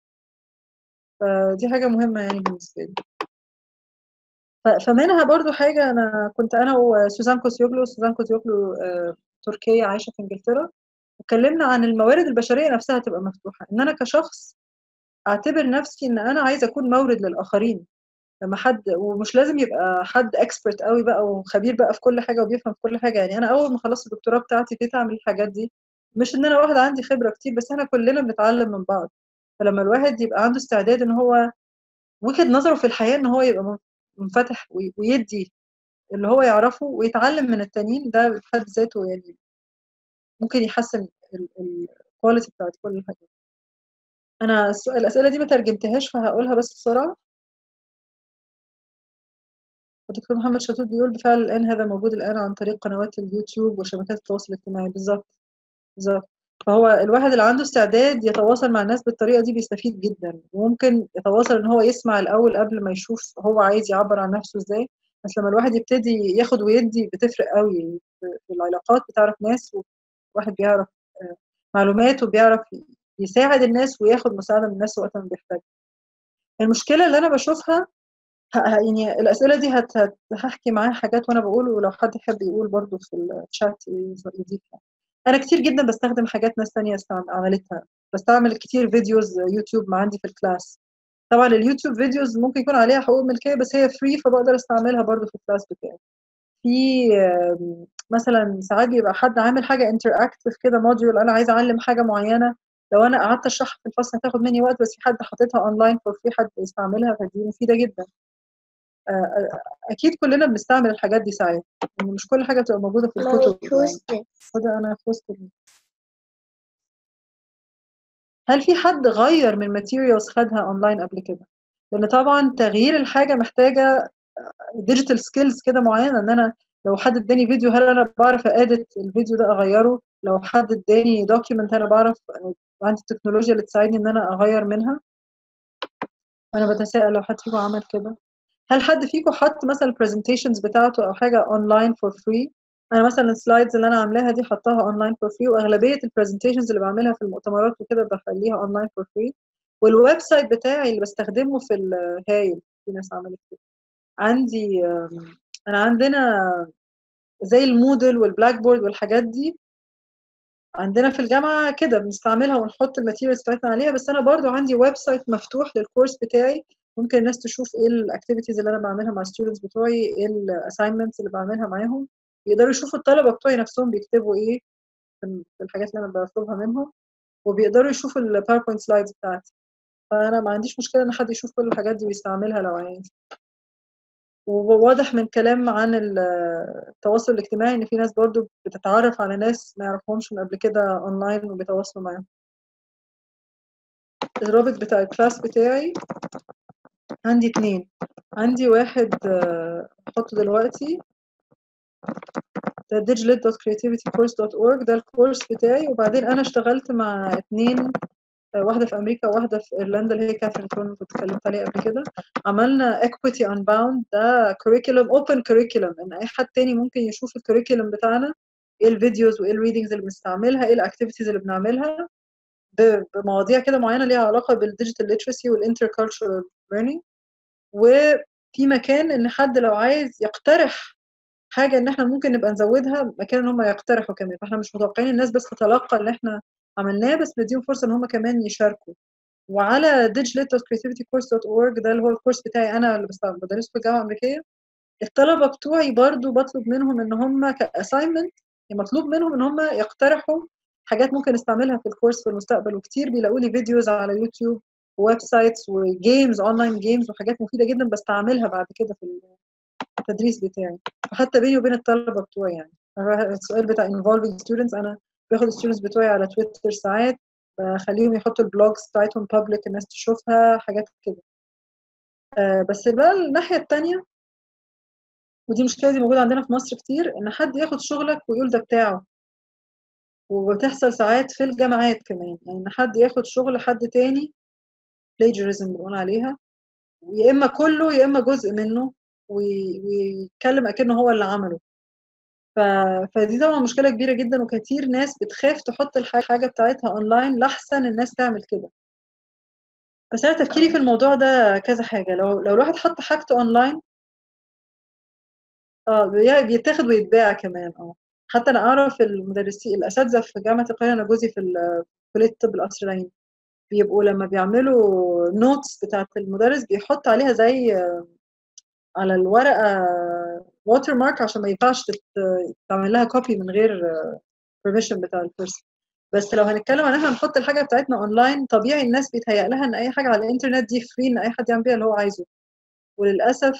فدي حاجه مهمه يعني بالنسبه لي ف- فمنها برضو حاجة أنا كنت أنا وسوزان كوسيوغلو سوزان كوسيوغلو آه، تركية عايشة في إنجلترا واتكلمنا عن الموارد البشرية نفسها تبقى مفتوحة إن أنا كشخص أعتبر نفسي إن أنا عايزة أكون مورد للآخرين لما حد ومش لازم يبقى حد اكسبرت قوي بقى وخبير بقى في كل حاجة وبيفهم في كل حاجة يعني أنا أول ما خلصت الدكتوراه بتاعتي ابتديت أعمل الحاجات دي مش إن أنا واحدة عندي خبرة كتير بس إحنا كلنا بنتعلم من بعض فلما الواحد يبقى عنده استعداد إن هو وجهة نظره في الحياة إن هو يبقى منفتح وي- ويدي اللي هو يعرفه ويتعلم من التانيين ده بحد ذاته يعني ممكن يحسن الكواليتي بتاعت كل الحاجات انا السؤال الاسئله دي ما ترجمتهاش فهقولها بس بسرعه الدكتور محمد شطوط بيقول بالفعل الان هذا موجود الان عن طريق قنوات اليوتيوب وشبكات التواصل الاجتماعي بالظبط بالظبط فهو الواحد اللي عنده استعداد يتواصل مع الناس بالطريقه دي بيستفيد جدا وممكن يتواصل ان هو يسمع الاول قبل ما يشوف هو عايز يعبر عن نفسه ازاي بس لما الواحد يبتدي ياخد ويدي بتفرق قوي في في العلاقات بتعرف ناس وواحد بيعرف آه، معلومات وبيعرف يساعد الناس وياخد مساعده من الناس وقت ما بيحتاج المشكله اللي انا بشوفها ه- ه- يعني الاسئله دي هت... هت... هحكي معاها حاجات وانا بقول ولو حد يحب يقول برضو في الشات يضيفها انا كتير جدا بستخدم حاجات ناس تانية استعم- عملتها بستعمل كتير فيديوز يوتيوب مع عندي في الكلاس طبعا اليوتيوب فيديوز ممكن يكون عليها حقوق ملكيه بس هي فري فبقدر استعملها برضو في الكلاس بتاعي في آم، مثلا ساعات بيبقى حد عامل حاجه انتراكتيف كده موديول انا عايزه اعلم حاجه معينه لو انا قعدت اشرحها في الفصل هتاخد مني وقت بس في حد حاططها اونلاين فور فري حد يستعملها فدي مفيده جدا اكيد كلنا بنستعمل الحاجات دي ساعات يعني مش كل حاجه بتبقى موجوده في الكتب يعني. خد انا في وسط هل في حد غير من ماتيريالز خدها اونلاين قبل كده لان طبعا تغيير الحاجه محتاجه ديجيتال سكيلز كده معينه ان انا لو حد اداني فيديو هل انا بعرف اديت الفيديو ده اغيره لو حد اداني دوكيمنت انا بعرف عندي التكنولوجيا اللي تساعدني ان انا اغير منها انا بتساءل لو حد فيكم عمل كده هل حد فيكم حط مثلا البرزنتيشنز بتاعته او حاجه اونلاين فور فري انا مثلا السلايدز اللي انا عاملاها دي حطاها اونلاين فور فري واغلبيه البرزنتيشنز اللي بعملها في المؤتمرات وكده بخليها اونلاين فور فري والويب سايت بتاعي اللي بستخدمه في الهايل في ناس عملت كده عندي انا عندنا زي المودل والبلاك بورد والحاجات دي عندنا في الجامعه كده بنستعملها ونحط الماتيريالز بتاعتنا عليها بس انا برضو عندي ويب سايت مفتوح للكورس بتاعي ممكن الناس تشوف ايه الاكتيفيتيز اللي انا بعملها مع الستودنتس بتوعي ايه الاساينمنتس اللي بعملها معاهم يقدروا يشوفوا الطلبه بتوعي نفسهم بيكتبوا ايه في الحاجات اللي انا بطلبها منهم وبيقدروا يشوفوا الباوربوينت سلايدز بتاعتي فانا ما عنديش مشكله ان حد يشوف كل الحاجات دي ويستعملها لو عايز وواضح من كلام عن التواصل الاجتماعي ان في ناس برضو بتتعرف على ناس ما يعرفهمش من قبل كده اونلاين وبيتواصلوا معاهم الرابط بتاع الكلاس بتاعي عندي اتنين عندي واحد احطه دلوقتي ده digital.creativitycourse.org ده الكورس بتاعي وبعدين انا اشتغلت مع اتنين واحده في امريكا وواحده في ايرلندا اللي هي كاثرين كون كنت اتكلمت عليها قبل كده عملنا equity unbound ده curriculum open curriculum ان اي حد تاني ممكن يشوف الكوريكولم بتاعنا ايه الفيديوز وايه الريدنجز اللي بنستعملها ايه الاكتيفيتيز اللي بنعملها بمواضيع كده معينه ليها علاقه بالديجيتال ليترسي والانتركالتشرال ليرنينج وفي مكان ان حد لو عايز يقترح حاجه ان احنا ممكن نبقى نزودها مكان ان هم يقترحوا كمان فاحنا مش متوقعين الناس بس تتلقى اللي احنا عملناه بس نديهم فرصه ان هم كمان يشاركوا وعلى digital.creativitycourse.org ده اللي هو الكورس بتاعي انا اللي بدرسه في الجامعه الامريكيه الطلبه بتوعي برضو بطلب منهم ان هم كاساينمنت مطلوب منهم ان هم يقترحوا حاجات ممكن نستعملها في الكورس في المستقبل وكتير بيلاقوا لي فيديوز على يوتيوب ويب سايتس وجيمز اونلاين جيمز وحاجات مفيده جدا بستعملها بعد كده في التدريس بتاعي وحتى بيني وبين الطلبه بتوعي يعني السؤال بتاع involving students انا باخد الستودنتس بتوعي على تويتر ساعات بخليهم يحطوا البلوجز بتاعتهم بابليك الناس تشوفها حاجات كده آه بس بقى الناحيه الثانيه ودي مشكله دي موجوده عندنا في مصر كتير ان حد ياخد شغلك ويقول ده بتاعه وبتحصل ساعات في الجامعات كمان يعني ان حد ياخد شغل حد تاني plagiarism بنقول عليها يا اما كله يا اما جزء منه ويتكلم اكنه هو اللي عمله ف... فدي طبعا مشكله كبيره جدا وكتير ناس بتخاف تحط الحاجه بتاعتها اونلاين لاحسن الناس تعمل كده بس انا تفكيري في الموضوع ده كذا حاجه لو لو الواحد حط حاجته اونلاين اه بيتاخد ويتباع كمان اه حتى انا اعرف المدرسين الاساتذه في جامعه القاهره انا جوزي في كليه الطب القصر العيني بيبقوا لما بيعملوا نوتس بتاعت المدرس بيحط عليها زي على الورقه ووتر مارك عشان ما ينفعش تعمل لها كوبي من غير permission بتاع البيرسون بس لو هنتكلم عن احنا نحط الحاجه بتاعتنا اونلاين طبيعي الناس بيتهيأ لها ان اي حاجه على الانترنت دي فري ان اي حد يعمل بيها اللي هو عايزه وللاسف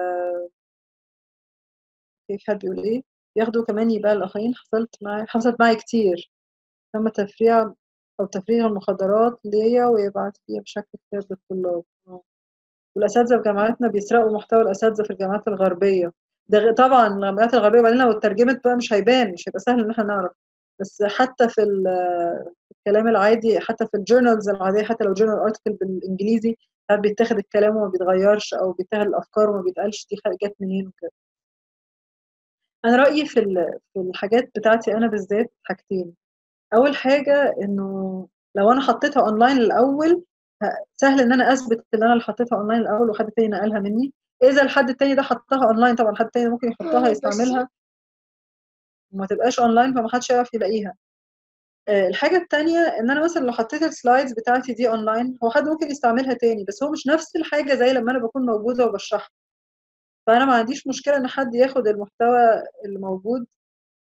كيف حد بيقول ايه ياخدوا كمان يبقى الاخرين حصلت معي حصلت معي كتير تم تفريع او تفريغ المخدرات ليا ويبعت فيها بشكل كتاب للطلاب والاساتذه في جامعاتنا بيسرقوا محتوى الاساتذه في الجامعات الغربيه ده طبعا الجامعات الغربيه وبعدين لو اترجمت بقى مش هيبان مش هيبقى سهل ان احنا نعرف بس حتى في الكلام العادي حتى في الجورنالز العاديه حتى لو جورنال ارتكل بالانجليزي ساعات بيتاخد الكلام وما بيتغيرش او بيتاخد الافكار وما بيتقالش دي جت منين وكده انا رايي في في الحاجات بتاعتي انا بالذات حاجتين اول حاجه انه لو انا حطيتها اونلاين الاول سهل ان انا اثبت ان انا اللي حطيتها اونلاين الاول وحد تاني نقلها مني اذا الحد التاني ده حطها اونلاين طبعا حد تاني ممكن يحطها يستعملها وما تبقاش اونلاين فما حدش يعرف يلاقيها الحاجة التانية ان انا مثلا لو حطيت السلايدز بتاعتي دي اونلاين هو حد ممكن يستعملها تاني بس هو مش نفس الحاجة زي لما انا بكون موجودة وبشرحها فانا ما عنديش مشكلة ان حد ياخد المحتوى اللي موجود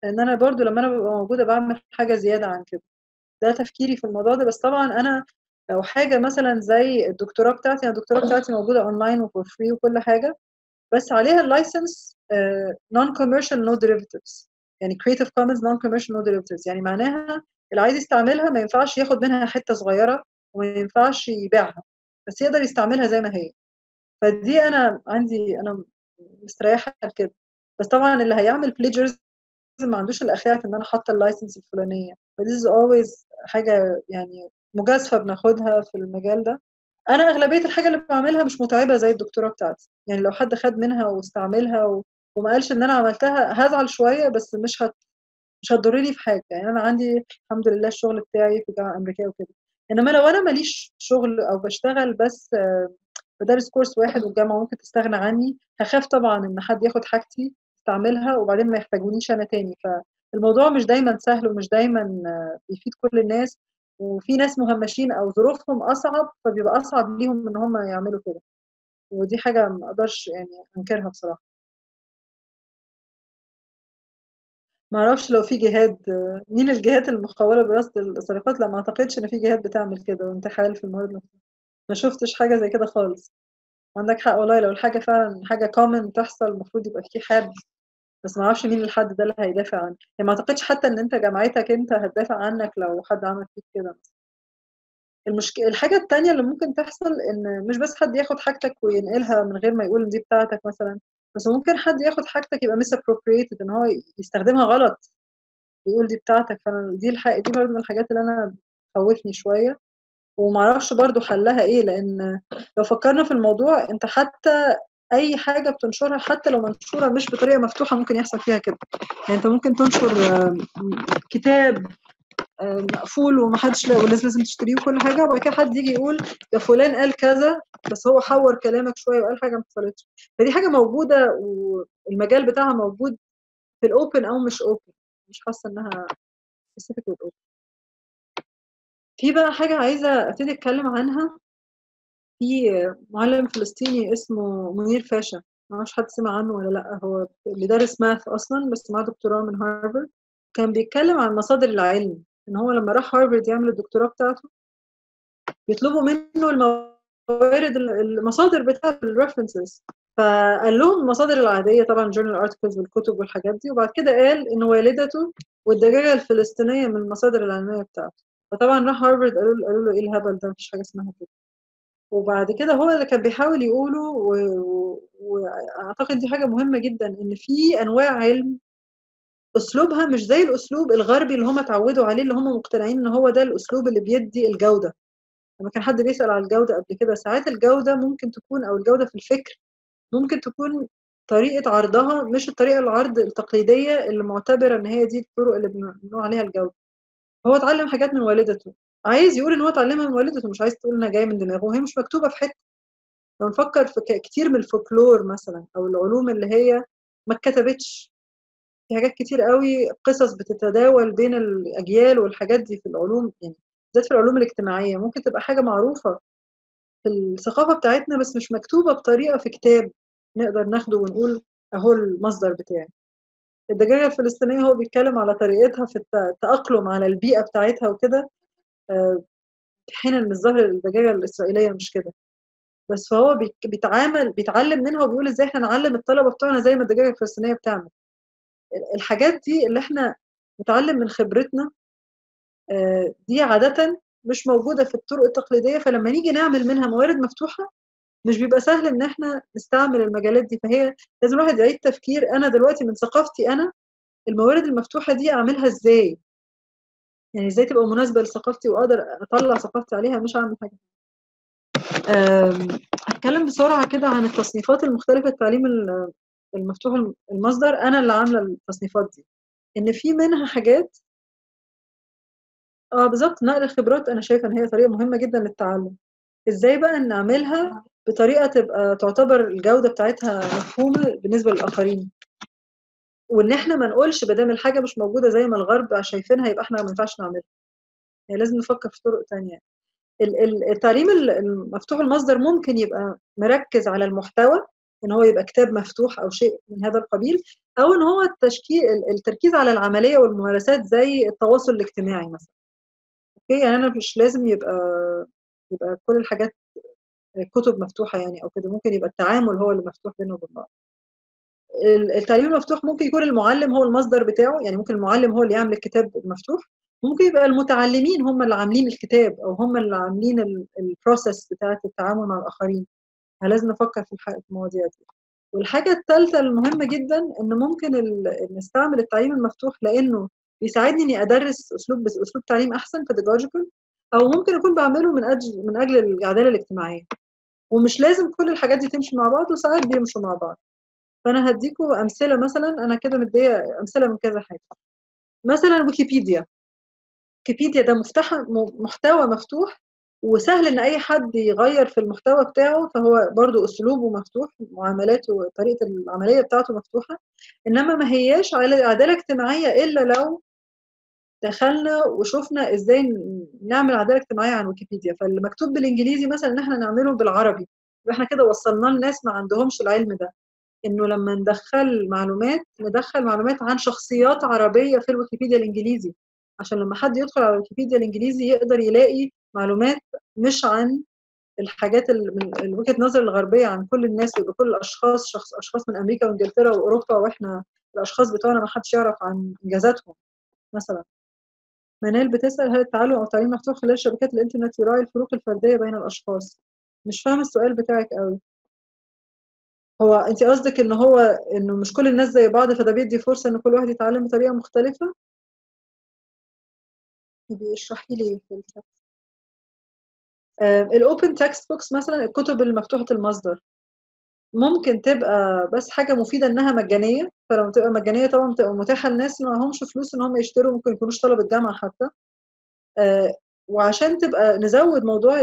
لان انا برضو لما انا ببقى موجوده بعمل حاجه زياده عن كده ده تفكيري في الموضوع ده بس طبعا انا لو حاجه مثلا زي الدكتوراه بتاعتي انا الدكتوراه بتاعتي موجوده اونلاين وفور فري وكل حاجه بس عليها اللايسنس نون كوميرشال نو ديريفيتيفز يعني كريتيف كومنز نون كوميرشال نو ديريفيتيفز يعني معناها اللي عايز يستعملها ما ينفعش ياخد منها حته صغيره وما ينفعش يبيعها بس يقدر يستعملها زي ما هي فدي انا عندي انا مستريحه لكده بس طبعا اللي هيعمل بليجرز ما عندوش الاخلاق ان انا حاطه اللايسنس الفلانيه فدي از اولويز حاجه يعني مجازفه بناخدها في المجال ده انا اغلبيه الحاجه اللي بعملها مش متعبه زي الدكتوراه بتاعتي يعني لو حد خد منها واستعملها و... وما قالش ان انا عملتها هزعل شويه بس مش هت مش هتضرني في حاجه يعني انا عندي الحمد لله الشغل بتاعي في الجامعه الامريكيه وكده انما لو انا ماليش شغل او بشتغل بس بدرس كورس واحد والجامعه ممكن تستغنى عني هخاف طبعا ان حد ياخد حاجتي يستعملها وبعدين ما يحتاجونيش انا تاني فالموضوع مش دايما سهل ومش دايما بيفيد كل الناس وفي ناس مهمشين او ظروفهم اصعب فبيبقى اصعب ليهم ان هم يعملوا كده ودي حاجه ما اقدرش يعني انكرها بصراحه ما اعرفش لو في جهاد مين الجهات المخوله برصد السرقات لا ما اعتقدش ان في جهات بتعمل كده وانتحال في الموارد ما شفتش حاجه زي كده خالص عندك حق والله لو الحاجه فعلا حاجه كومن تحصل المفروض يبقى في حد بس ما اعرفش مين الحد ده اللي هيدافع عنك يعني ما اعتقدش حتى ان انت جامعتك انت هتدافع عنك لو حد عمل فيك كده المشكله الحاجه التانية اللي ممكن تحصل ان مش بس حد ياخد حاجتك وينقلها من غير ما يقول ان دي بتاعتك مثلا بس ممكن حد ياخد حاجتك يبقى مس appropriated ان هو يستخدمها غلط ويقول دي بتاعتك فانا دي الحاجة دي برضه من الحاجات اللي انا خوفني شويه ومعرفش برضه حلها ايه لان لو فكرنا في الموضوع انت حتى اي حاجه بتنشرها حتى لو منشوره مش بطريقه مفتوحه ممكن يحصل فيها كده يعني انت ممكن تنشر كتاب مقفول ومحدش والناس لازم تشتريه وكل حاجه وبعد كده حد يجي يقول يا فلان قال كذا بس هو حور كلامك شويه وقال حاجه ما حصلتش فدي حاجه موجوده والمجال بتاعها موجود في الاوبن او مش اوبن مش حاسه انها سبيسيفيك للاوبن في بقى حاجه عايزه ابتدي اتكلم عنها في معلم فلسطيني اسمه منير فاشا ما اعرفش حد سمع عنه ولا لا هو اللي دارس ماث اصلا بس معاه دكتوراه من هارفارد كان بيتكلم عن مصادر العلم ان هو لما راح هارفارد يعمل الدكتوراه بتاعته بيطلبوا منه الموارد المصادر بتاعه الريفرنسز فقال لهم المصادر العاديه طبعا جورنال ارتكلز والكتب والحاجات دي وبعد كده قال ان والدته والدجاجه الفلسطينيه من المصادر العلميه بتاعته فطبعا راح هارفارد قالوا له قالوا له ايه الهبل ده مفيش حاجه اسمها كده وبعد كده هو اللي كان بيحاول يقوله واعتقد دي حاجه مهمه جدا ان في انواع علم اسلوبها مش زي الاسلوب الغربي اللي هم اتعودوا عليه اللي هم مقتنعين ان هو ده الاسلوب اللي بيدي الجوده لما كان حد بيسال على الجوده قبل كده ساعات الجوده ممكن تكون او الجوده في الفكر ممكن تكون طريقه عرضها مش الطريقه العرض التقليديه اللي معتبره ان هي دي الطرق اللي بنقول عليها الجوده هو اتعلم حاجات من والدته عايز يقول ان هو اتعلمها من والدته مش عايز تقول انها جايه من دماغه وهي مش مكتوبه في حته لو نفكر في كتير من الفولكلور مثلا او العلوم اللي هي ما اتكتبتش في حاجات كتير قوي قصص بتتداول بين الاجيال والحاجات دي في العلوم يعني بالذات في العلوم الاجتماعيه ممكن تبقى حاجه معروفه في الثقافه بتاعتنا بس مش مكتوبه بطريقه في كتاب نقدر ناخده ونقول اهو المصدر بتاعي الدجاجه الفلسطينيه هو بيتكلم على طريقتها في التاقلم على البيئه بتاعتها وكده في حين ان الظاهر الدجاجه الاسرائيليه مش كده بس فهو بيتعامل بيتعلم منها وبيقول ازاي احنا نعلم الطلبه بتوعنا زي ما الدجاجه الفلسطينيه بتعمل الحاجات دي اللي احنا نتعلم من خبرتنا دي عادة مش موجودة في الطرق التقليدية فلما نيجي نعمل منها موارد مفتوحة مش بيبقى سهل ان احنا نستعمل المجالات دي فهي لازم الواحد يعيد تفكير انا دلوقتي من ثقافتي انا الموارد المفتوحة دي اعملها ازاي يعني ازاي تبقى مناسبة لثقافتي واقدر اطلع ثقافتي عليها مش اعمل حاجة هتكلم بسرعة كده عن التصنيفات المختلفة التعليم المفتوح المصدر انا اللي عامله التصنيفات دي ان في منها حاجات اه بالظبط نقل الخبرات انا شايفه ان هي طريقه مهمه جدا للتعلم ازاي بقى نعملها بطريقه تبقى تعتبر الجوده بتاعتها مفهومه بالنسبه للاخرين وان احنا ما نقولش بدام الحاجه مش موجوده زي ما الغرب شايفينها يبقى احنا ما ينفعش نعملها يعني لازم نفكر في طرق تانية التعليم المفتوح المصدر ممكن يبقى مركز على المحتوى ان هو يبقى كتاب مفتوح او شيء من هذا القبيل او ان هو التشكيل التركيز على العمليه والممارسات زي التواصل الاجتماعي مثلا اوكي يعني انا مش لازم يبقى يبقى كل الحاجات كتب مفتوحه يعني او كده ممكن يبقى التعامل هو اللي مفتوح بينه وبين بعض التعليم المفتوح ممكن يكون المعلم هو المصدر بتاعه يعني ممكن المعلم هو اللي يعمل الكتاب المفتوح ممكن يبقى المتعلمين هم اللي عاملين الكتاب او هم اللي عاملين البروسيس بتاعه التعامل مع الاخرين لازم نفكر في المواضيع دي والحاجه الثالثه المهمه جدا ان ممكن نستعمل التعليم المفتوح لانه بيساعدني اني ادرس اسلوب بس اسلوب تعليم احسن pedagogical او ممكن اكون بعمله من اجل من اجل العداله الاجتماعيه ومش لازم كل الحاجات دي تمشي مع بعض وساعات بيمشوا مع بعض فانا هديكم امثله مثلا انا كده مديه امثله من كذا حاجه مثلا ويكيبيديا ويكيبيديا ده مفتح محتوى مفتوح وسهل ان اي حد يغير في المحتوى بتاعه فهو برضو اسلوبه مفتوح معاملاته طريقه العمليه بتاعته مفتوحه انما ما هياش عداله اجتماعيه الا لو دخلنا وشفنا ازاي نعمل عداله اجتماعيه عن ويكيبيديا فاللي مكتوب بالانجليزي مثلا ان احنا نعمله بالعربي يبقى احنا كده وصلنا لناس ما عندهمش العلم ده انه لما ندخل معلومات ندخل معلومات عن شخصيات عربيه في الويكيبيديا الانجليزي عشان لما حد يدخل على ويكيبيديا الانجليزي يقدر يلاقي معلومات مش عن الحاجات من وجهه نظر الغربيه عن كل الناس ويبقى كل الاشخاص شخص اشخاص من امريكا وانجلترا واوروبا واحنا الاشخاص بتوعنا ما حدش يعرف عن انجازاتهم مثلا منال بتسال هل التعلم او التعليم مفتوح خلال شبكات الانترنت يراعي الفروق الفرديه بين الاشخاص مش فاهم السؤال بتاعك قوي هو انت قصدك ان هو انه مش كل الناس زي بعض فده بيدي فرصه ان كل واحد يتعلم بطريقه مختلفه اشرحي لي في التكست الاوبن تكست بوكس مثلا الكتب المفتوحه المصدر ممكن تبقى بس حاجه مفيده انها مجانيه فلما تبقى مجانيه طبعا بتبقى متاحه للناس اللي معهمش فلوس ان هم يشتروا ممكن يكونوش طلبه جامعه حتى وعشان تبقى نزود موضوع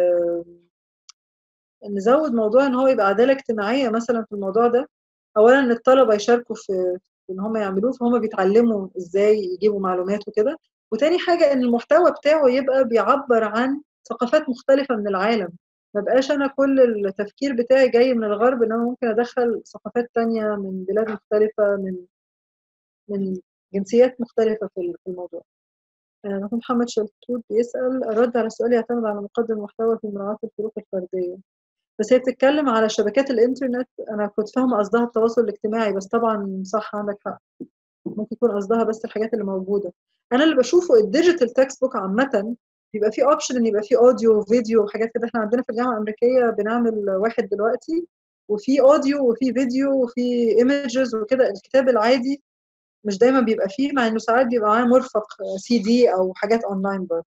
نزود موضوع ان هو يبقى عداله اجتماعيه مثلا في الموضوع ده اولا ان الطلبه يشاركوا في ان هم يعملوه فهم بيتعلموا ازاي يجيبوا معلومات وكده وتاني حاجه ان المحتوى بتاعه يبقى بيعبر عن ثقافات مختلفه من العالم ما بقاش انا كل التفكير بتاعي جاي من الغرب ان انا ممكن ادخل ثقافات تانية من بلاد مختلفه من من جنسيات مختلفه في الموضوع محمد شلتوت بيسأل الرد على السؤال يعتمد على مقدم المحتوى في مراعاة الفروق الفردية بس هي بتتكلم على شبكات الانترنت انا كنت فاهمه قصدها التواصل الاجتماعي بس طبعا صح عندك حق ممكن يكون قصدها بس الحاجات اللي موجوده انا اللي بشوفه الديجيتال تكست بوك عامه بيبقى فيه اوبشن ان يبقى فيه اوديو وفيديو وحاجات كده احنا عندنا في الجامعه الامريكيه بنعمل واحد دلوقتي وفي اوديو وفي فيديو وفي ايمجز وكده الكتاب العادي مش دايما بيبقى فيه مع انه ساعات بيبقى معاه مرفق سي دي او حاجات اونلاين برضه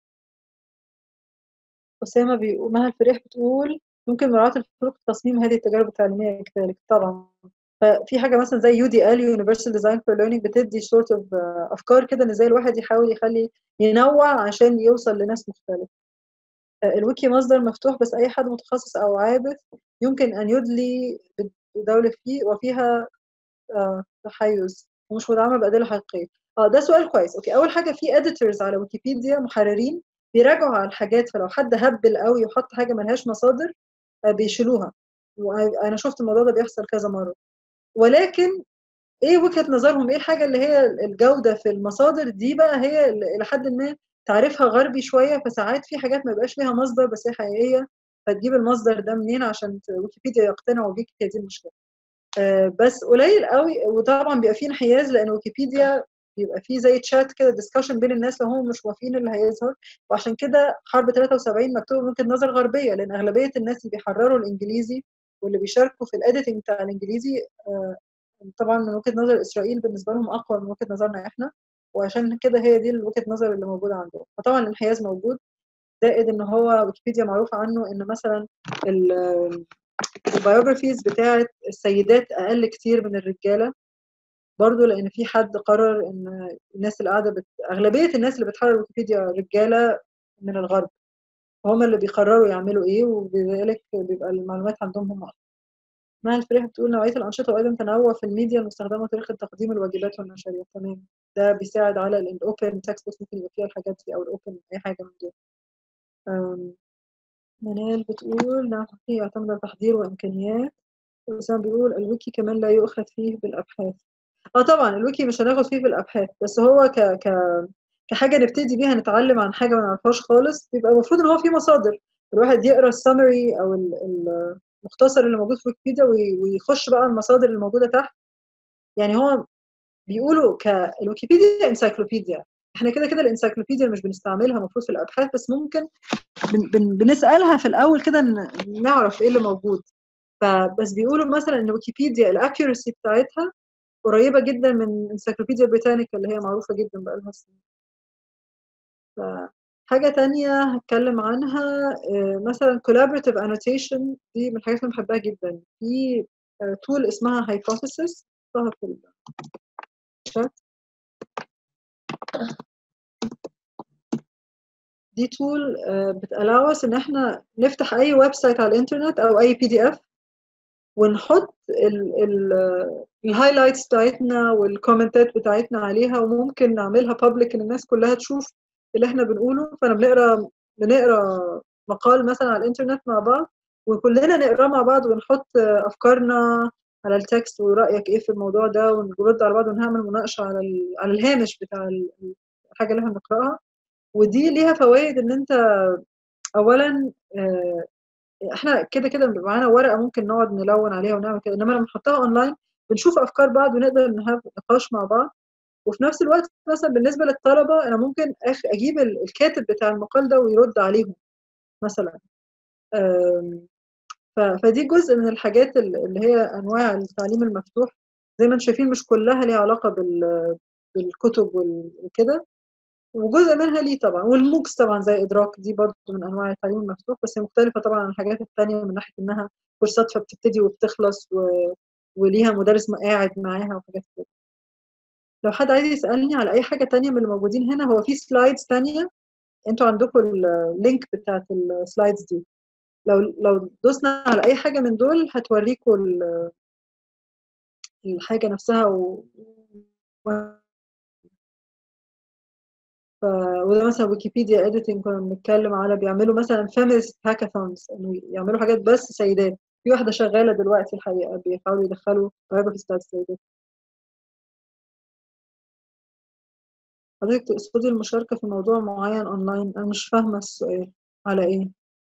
اسامه بيقول مها الفريح بتقول ممكن مراعاة الفروق في تصميم هذه التجارب التعليمية كذلك طبعا ففي حاجة مثلا زي يو دي ال يونيفرسال ديزاين فور ليرنينج بتدي سورت اوف افكار كده ان ازاي الواحد يحاول يخلي ينوع عشان يوصل لناس مختلفة الويكي مصدر مفتوح بس اي حد متخصص او عابث يمكن ان يدلي بدولة فيه وفيها تحيز ومش مدعمة بأدلة حقيقية اه ده سؤال كويس اوكي اول حاجة في اديتورز على ويكيبيديا محررين بيراجعوا على الحاجات فلو حد هبل قوي وحط حاجة ملهاش مصادر بيشيلوها وانا شفت الموضوع ده بيحصل كذا مره ولكن ايه وجهه نظرهم ايه الحاجه اللي هي الجوده في المصادر دي بقى هي الى حد ما تعريفها غربي شويه فساعات في حاجات ما يبقاش ليها مصدر بس هي حقيقيه فتجيب المصدر ده منين عشان ويكيبيديا يقتنعوا بيك هي دي المشكله آه بس قليل قوي وطبعا بيبقى فيه انحياز لان ويكيبيديا بيبقى فيه زي تشات كده ديسكشن بين الناس لو هم مش موافقين اللي هيظهر وعشان كده حرب 73 مكتوبه من وجهه نظر غربيه لان اغلبيه الناس اللي بيحرروا الانجليزي واللي بيشاركوا في الاديتنج بتاع الانجليزي آه طبعا من وجهه نظر اسرائيل بالنسبه لهم اقوى من وجهه نظرنا احنا وعشان كده هي دي وجهه النظر اللي موجوده عندهم فطبعا الانحياز موجود زائد ان هو ويكيبيديا معروف عنه ان مثلا البيوجرافيز بتاعه السيدات اقل كتير من الرجاله برضه لان في حد قرر ان الناس اللي قاعده بت... اغلبيه الناس اللي بتحرر ويكيبيديا رجاله من الغرب هم اللي بيقرروا يعملوا ايه وبذلك بيبقى المعلومات عندهم هم اكتر مع الفريق بتقول نوعيه الانشطه وايضا تنوع في الميديا المستخدمه وطريقه تقديم الواجبات والنشريات تمام ده بيساعد على الاوبن تكست بوك ممكن يبقى فيها الحاجات دي او الاوبن اي حاجه من دول منال بتقول نعم يعتمد على تحضير وامكانيات وسام بيقول الويكي كمان لا يؤخذ فيه بالابحاث اه طبعا الويكي مش هناخد فيه بالابحاث بس هو ك ك كحاجه نبتدي بيها نتعلم عن حاجه ما نعرفهاش خالص بيبقى المفروض ان هو في مصادر الواحد يقرا السمري او المختصر اللي موجود في ويكيبيديا ويخش بقى المصادر اللي موجوده تحت يعني هو بيقولوا كالويكيبيديا انسايكلوبيديا احنا كده كده الانسايكلوبيديا مش بنستعملها المفروض في الابحاث بس ممكن بن بن بنسالها في الاول كده نعرف ايه اللي موجود فبس بيقولوا مثلا ان ويكيبيديا الاكيورسي بتاعتها قريبه جدا من انسايكلوبيديا بريتانيكا اللي هي معروفه جدا بقى لها سنين حاجه تانية هتكلم عنها مثلا collaborative annotation دي من الحاجات اللي بحبها جدا في تول اسمها hypothesis في الشات دي تول بتالاوس ان احنا نفتح اي ويب سايت على الانترنت او اي بي دي اف ونحط الهايلايتس بتاعتنا والكومنتات بتاعتنا عليها وممكن نعملها بابليك ان الناس كلها تشوف اللي احنا بنقوله فانا بنقرا بنقرا مقال مثلا على الانترنت مع بعض وكلنا نقراه مع بعض ونحط افكارنا على التكست ورايك ايه في الموضوع ده ونرد على بعض ونعمل مناقشه على على الهامش بتاع الحاجه اللي احنا بنقراها ودي ليها فوائد ان انت اولا احنا كده كده بيبقى معانا ورقه ممكن نقعد نلون عليها ونعمل كده انما لما نحطها اونلاين بنشوف افكار بعض ونقدر نهاف نقاش مع بعض وفي نفس الوقت مثلا بالنسبه للطلبه انا ممكن اجيب الكاتب بتاع المقال ده ويرد عليهم مثلا فدي جزء من الحاجات اللي هي انواع التعليم المفتوح زي ما انتم شايفين مش كلها ليها علاقه بالكتب وكده وجزء منها ليه طبعا والموكس طبعا زي ادراك دي برضه من انواع التعليم المفتوح بس هي مختلفه طبعا عن الحاجات الثانيه من ناحيه انها كورسات فبتبتدي وبتخلص و... وليها مدرس قاعد معاها وحاجات كده لو حد عايز يسالني على اي حاجه تانية من اللي موجودين هنا هو في سلايدز تانية انتوا عندكم اللينك بتاعت السلايدز دي لو لو دوسنا على اي حاجه من دول هتوريكم الحاجه نفسها و... ف... وده مثلا ويكيبيديا اديتنج كنا بنتكلم على بيعملوا مثلا فيمينست هاكاثونز انه يعملوا حاجات بس سيدات في واحده شغاله دلوقتي الحقيقه بيحاولوا يدخلوا biographies بتاعت السيدات حضرتك تقصدي المشاركة في موضوع معين أونلاين أنا مش فاهمة السؤال على إيه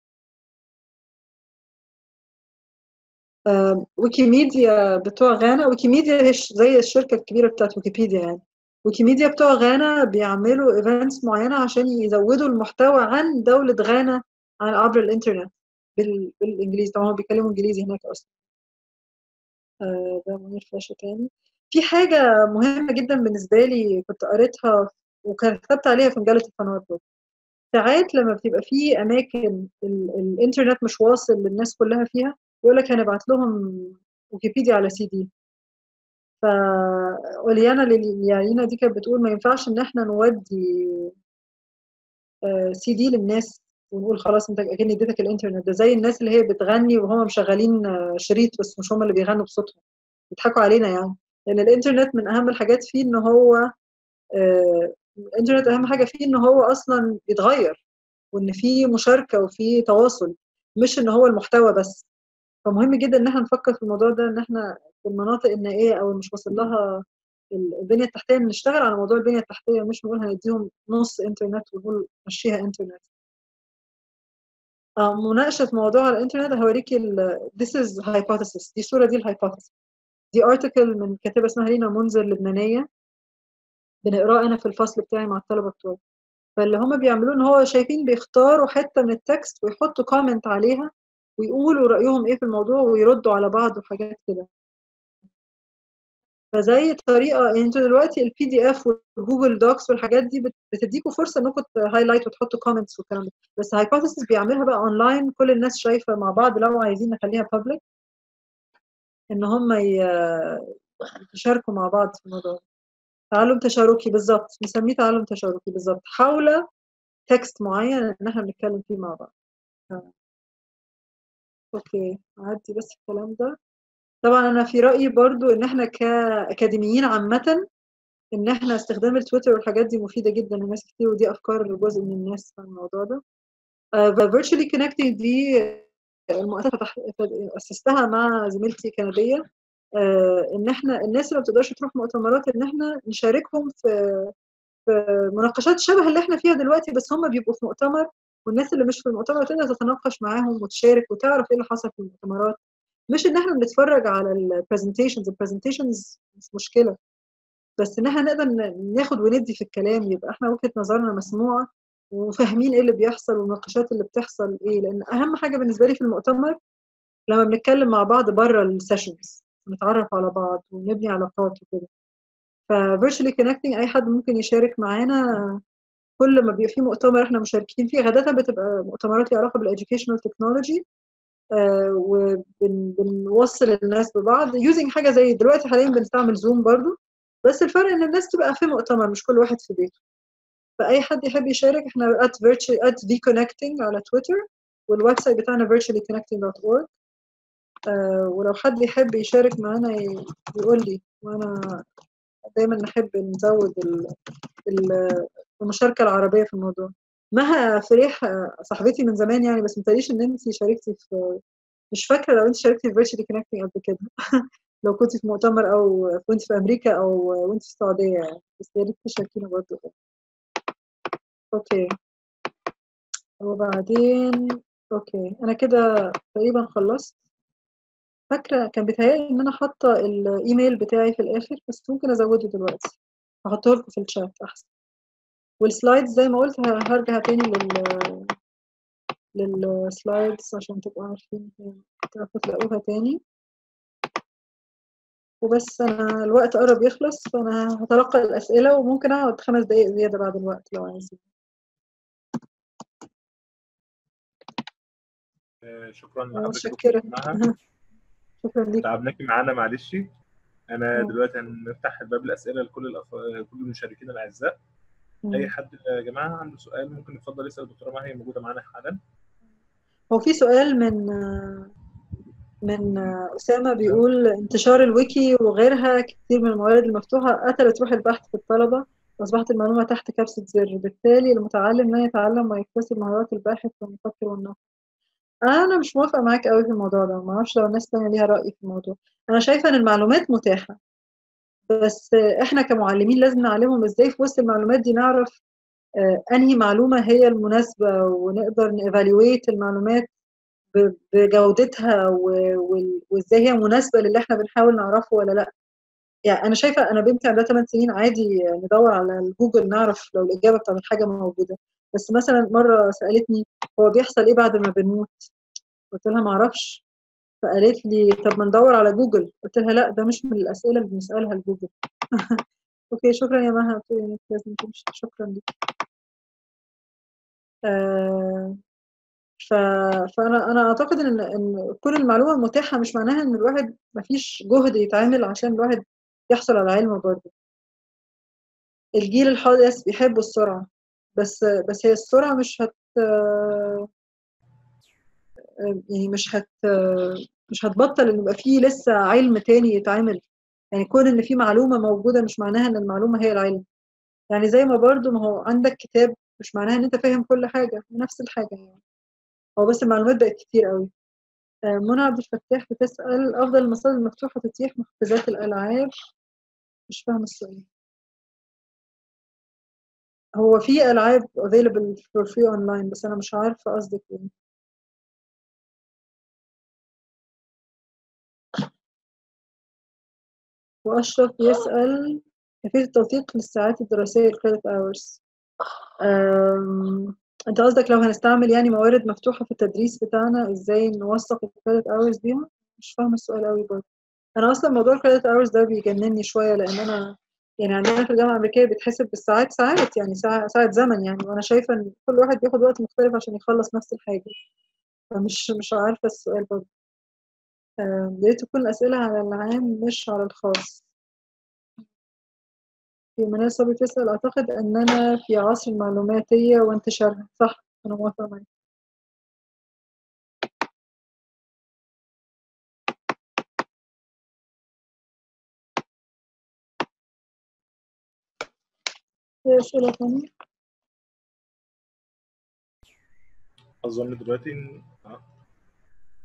آه، ويكيميديا بتوع غانا ويكيميديا هي زي الشركة الكبيرة بتاعت ويكيبيديا يعني ويكيميديا بتوع غانا بيعملوا ايفنتس معينة عشان يزودوا المحتوى عن دولة غانا عن عبر الانترنت بال... بالانجليزي طبعا هم بيتكلموا انجليزي هناك اصلا آه، ده منير فاشا تاني في حاجة مهمة جدا بالنسبة لي كنت قريتها وكتبت عليها في مجلة القنوات ساعات لما بتبقى في أماكن الإنترنت مش واصل للناس كلها فيها يقول لك هنبعت لهم ويكيبيديا على سي دي ف وليانا ليانا دي كانت بتقول ما ينفعش ان احنا نودي سي دي للناس ونقول خلاص انت اكن اديتك الانترنت ده زي الناس اللي هي بتغني وهم مشغلين شريط بس مش هم اللي بيغنوا بصوتهم بيضحكوا علينا يعني لان الانترنت من اهم الحاجات فيه ان هو آه الانترنت اهم حاجه فيه ان هو اصلا بيتغير وان في مشاركه وفي تواصل مش ان هو المحتوى بس فمهم جدا ان احنا نفكر في الموضوع ده ان احنا في المناطق النائيه او مش واصل لها البنيه التحتيه نشتغل على موضوع البنيه التحتيه مش نقول هنديهم نص انترنت ونقول مشيها انترنت آه مناقشه موضوع الانترنت هوريكي this is hypothesis دي صوره دي الهايبوثيسيس دي ارتكل من كاتبه اسمها لينا منذر لبنانيه بنقراه انا في الفصل بتاعي مع الطلبه بتوعي فاللي هم بيعملوه ان هو شايفين بيختاروا حته من التكست ويحطوا كومنت عليها ويقولوا رايهم ايه في الموضوع ويردوا على بعض وحاجات كده فزي طريقه يعني انتوا دلوقتي البي دي اف والجوجل دوكس والحاجات دي بتديكوا فرصه انكم تهايلايت وتحطوا كومنتس والكلام ده بس هايبوثيسيس بيعملها بقى اونلاين كل الناس شايفه مع بعض لو عايزين نخليها بابليك ان هم يشاركوا مع بعض في الموضوع تعلم تشاركي بالظبط نسميه تعلم تشاركي بالظبط حول تكست معين ان احنا بنتكلم فيه مع بعض اوكي عدي بس الكلام ده طبعا انا في رايي برضو ان احنا كاكاديميين عامه ان احنا استخدام التويتر والحاجات دي مفيده جدا لناس كتير ودي افكار لجزء من الناس في الموضوع ده فيرتشوالي uh, كونكتنج دي المؤسسه اسستها مع زميلتي كنديه ان احنا الناس اللي ما بتقدرش تروح مؤتمرات ان احنا نشاركهم في في مناقشات شبه اللي احنا فيها دلوقتي بس هم بيبقوا في مؤتمر والناس اللي مش في المؤتمر تقدر تتناقش معاهم وتشارك وتعرف ايه اللي حصل في المؤتمرات مش ان احنا بنتفرج على البرزنتيشنز البرزنتيشنز مش مشكله بس ان احنا نقدر ناخد وندي في الكلام يبقى احنا وجهه نظرنا مسموعه وفاهمين ايه اللي بيحصل والمناقشات اللي بتحصل ايه لان اهم حاجه بالنسبه لي في المؤتمر لما بنتكلم مع بعض بره السيشنز نتعرف على بعض ونبني علاقات وكده ففيرتشوالي كونكتنج اي حد ممكن يشارك معانا كل ما بيبقى في مؤتمر احنا مشاركين فيه غالبا بتبقى مؤتمرات ليها علاقه بالاديوكيشنال تكنولوجي وبنوصل الناس ببعض يوزنج حاجه زي دلوقتي حاليا بنستعمل زوم برضو بس الفرق ان الناس تبقى في مؤتمر مش كل واحد في بيته فاي حد يحب يشارك احنا at virtual at vconnecting على تويتر والويب سايت بتاعنا virtuallyconnecting.org آه ولو حد يحب يشارك معانا يقول لي وانا دايما نحب نزود المشاركه العربيه في الموضوع مها فريح صاحبتي من زمان يعني بس متقاليش ان انت شاركتي في مش فاكره لو انت شاركتي في فيرتشوالي كونكتنج قبل كده لو كنت في مؤتمر او كنت في امريكا او وانت في السعوديه يعني بس يا ريت تشاركينا برضه اوكي وبعدين اوكي انا كده تقريبا خلصت فاكره كان بيتهيألي ان انا حاطه الايميل بتاعي في الاخر بس ممكن ازوده دلوقتي هحطه لكم في الشات احسن والسلايدز زي ما قلت هرجع تاني لل للسلايدز عشان تبقوا عارفين تعرفوا تلاقوها تاني وبس انا الوقت قرب يخلص فانا هتلقى الاسئله وممكن اقعد خمس دقايق زياده بعد الوقت لو عايزين شكرا متشكره شكرا ليك تعبناكي معانا معلش انا دلوقتي هنفتح باب الاسئله لكل الأف... كل المشاركين الاعزاء اي حد يا جماعه عنده سؤال ممكن يتفضل يسال الدكتوره مها هي موجوده معانا حالا هو في سؤال من من اسامه بيقول انتشار الويكي وغيرها كتير من الموارد المفتوحه قتلت روح البحث في الطلبه واصبحت المعلومه تحت كبسه زر بالتالي المتعلم لا يتعلم ويكتسب مهارات الباحث والمفكر والناقد انا مش موافقه معاك قوي في الموضوع ده ما اعرفش لو الناس تانية ليها راي في الموضوع انا شايفه ان المعلومات متاحه بس احنا كمعلمين لازم نعلمهم ازاي في وسط المعلومات دي نعرف انهي معلومه هي المناسبه ونقدر نيفالويت المعلومات بجودتها وازاي هي مناسبه للي احنا بنحاول نعرفه ولا لا يعني انا شايفه انا بنتي عندها 8 سنين عادي ندور على الجوجل نعرف لو الاجابه بتاعت الحاجه موجوده بس مثلا مره سالتني هو بيحصل ايه بعد ما بنموت قلت لها ما اعرفش فقالت لي طب ما ندور على جوجل قلت لها لا ده مش من الاسئله اللي بنسالها لجوجل اوكي شكرا يا مها لازم تمشي شكرا لك آه ف... فانا انا اعتقد ان ان كل المعلومه المتاحه مش معناها ان الواحد ما فيش جهد يتعمل عشان الواحد يحصل على علم برضه الجيل الحديث بيحبوا السرعه بس بس هي السرعه مش هت يعني مش هت مش هتبطل ان يبقى فيه لسه علم تاني يتعمل يعني كون ان في معلومه موجوده مش معناها ان المعلومه هي العلم يعني زي ما برضو ما هو عندك كتاب مش معناها ان انت فاهم كل حاجه نفس الحاجه يعني هو بس المعلومات بقت كتير قوي منى عبد الفتاح بتسال افضل المصادر المفتوحه تتيح محفزات الالعاب مش فاهم السؤال هو في العاب available for free online بس انا مش عارفه قصدك ايه وأشرف يسأل كيفية التوثيق للساعات الدراسية الكريدت hours أنت قصدك لو هنستعمل يعني موارد مفتوحة في التدريس بتاعنا إزاي نوثق الكريدت hours بيها مش فاهمة السؤال أوي برضه أنا أصلا موضوع الكريدت hours ده بيجنني شوية لأن أنا يعني عندنا في الجامعة الأمريكية بيتحسب بالساعات ساعات يعني ساعة ساعة زمن يعني وأنا شايفة إن كل واحد بياخد وقت مختلف عشان يخلص نفس الحاجة فمش مش عارفة السؤال برضه يا ريت تكون الأسئلة على العام مش على الخاص في منال صبري تسأل أعتقد أننا في عصر المعلوماتية وانتشارها صح أنا موافقة معاك في أسئلة تانية اظن دلوقتي إن- آه.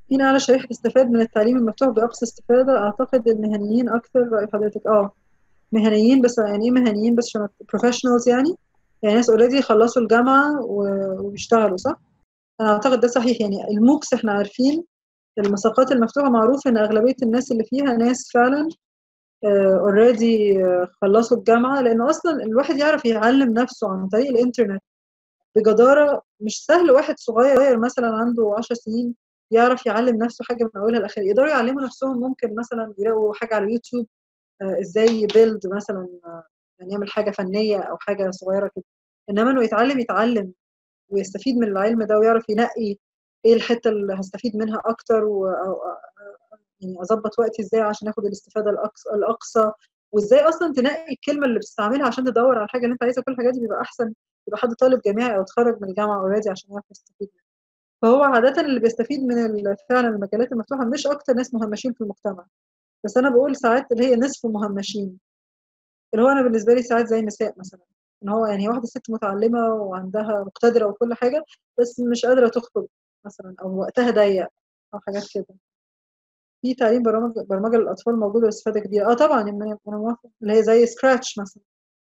مين أعلى شريحة تستفاد من التعليم المفتوح بأقصى استفادة أعتقد المهنيين أكثر رأي حضرتك آه مهنيين بس يعني إيه مهنيين بس عشان بروفيشنالز يعني يعني ناس اوريدي خلصوا الجامعة و- وبيشتغلوا صح؟ أنا أعتقد ده صحيح يعني الموكس إحنا عارفين المساقات المفتوحة معروف إن أغلبية الناس اللي فيها ناس فعلا اوريدي خلصوا الجامعة لأن أصلا الواحد يعرف يعلم نفسه عن طريق الإنترنت بجدارة مش سهل واحد صغير مثلا عنده عشر سنين يعرف يعلم نفسه حاجة من أولها لآخرها يقدروا يعلموا نفسهم ممكن مثلا يلاقوا حاجة على اليوتيوب آه، إزاي يبيلد مثلا آه، يعني يعمل حاجة فنية أو حاجة صغيرة كده إنما إنه يتعلم يتعلم ويستفيد من العلم ده ويعرف ينقي إيه الحتة اللي هستفيد منها أكتر و... أو... أو- يعني أظبط وقتي إزاي عشان آخد الاستفادة الأقصى, الأقصى وإزاي أصلا تنقي الكلمة اللي بتستعملها عشان تدور على الحاجة اللي أنت عايزها كل الحاجات دي بيبقى أحسن يبقى حد طالب جامعي أو اتخرج من الجامعة أوريدي عشان يعرف يستفيد منها فهو عادة اللي بيستفيد من ال- فعلا المجالات المفتوحة مش أكتر ناس مهمشين في المجتمع بس أنا بقول ساعات اللي هي نصف مهمشين اللي هو أنا بالنسبة لي ساعات زي النساء مثلا إن هو يعني واحدة ست متعلمة وعندها مقتدرة وكل حاجة بس مش قادرة تخرج مثلا أو وقتها ضيق أو حاجات كده في تعليم برامج برمجة للأطفال موجودة باستفادة كبيرة اه طبعا أنا أنا موافقة اللي هي زي سكراتش مثلا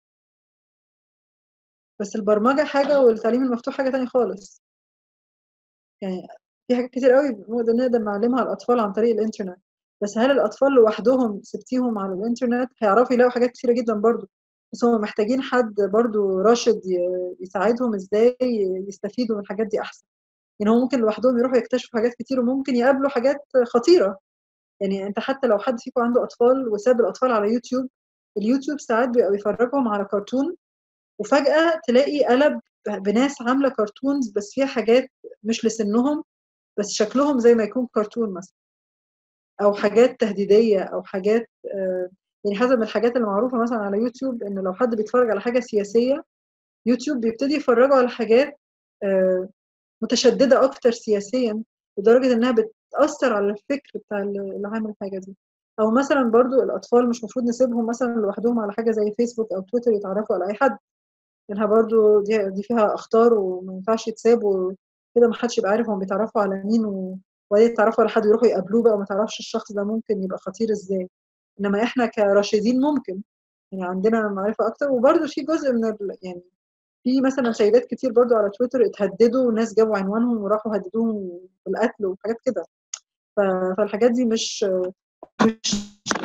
بس البرمجة حاجة والتعليم المفتوح حاجة تانية خالص يعني في حاجات كتير قوي نقدر نقدر نعلمها الأطفال عن طريق الإنترنت بس هل الأطفال لوحدهم سبتيهم على الإنترنت هيعرفوا يلاقوا حاجات كتيرة جدا برضو بس هم محتاجين حد برضو راشد ي- يساعدهم ازاي يستفيدوا من الحاجات دي أحسن يعني هم ممكن لوحدهم يروحوا يكتشفوا حاجات كتير وممكن يقابلوا حاجات خطيرة يعني انت حتى لو حد فيكم عنده أطفال وساب الأطفال على يوتيوب اليوتيوب ساعات بيبقى بيفرجهم على كرتون وفجأة تلاقي قلب بناس عاملة كرتونز بس فيها حاجات مش لسنهم بس شكلهم زي ما يكون كرتون مثلا أو حاجات تهديدية أو حاجات آه، يعني حسب من الحاجات اللي معروفة مثلا على يوتيوب إن لو حد بيتفرج على حاجة سياسية يوتيوب بيبتدي يفرجوا على حاجات آه، متشددة أكتر سياسيا لدرجة إنها بتأثر على الفكر بتاع اللي عامل الحاجة دي أو مثلا برضو الأطفال مش مفروض نسيبهم مثلا لوحدهم على حاجة زي فيسبوك أو تويتر يتعرفوا على أي حد لأنها برضو دي, دي فيها أخطار وما ينفعش يتسابوا كده ما حدش يبقى عارف هم بيتعرفوا على مين و... وبعدين يتعرفوا على حد يروحوا يقابلوه بقى وما تعرفش الشخص ده ممكن يبقى خطير ازاي انما احنا كراشدين ممكن يعني عندنا معرفة اكتر وبرضو في جزء من ال... يعني في مثلا سيدات كتير برضو على تويتر اتهددوا وناس جابوا عنوانهم وراحوا هددوهم بالقتل وحاجات كده ف... فالحاجات دي مش مش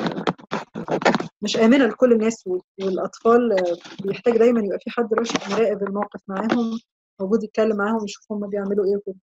مش آمنة لكل الناس وال- والأطفال آه، بيحتاج دايما يبقى في حد راشد مراقب الموقف معاهم موجود يتكلم معاهم يشوف هم بيعملوا ايه وكده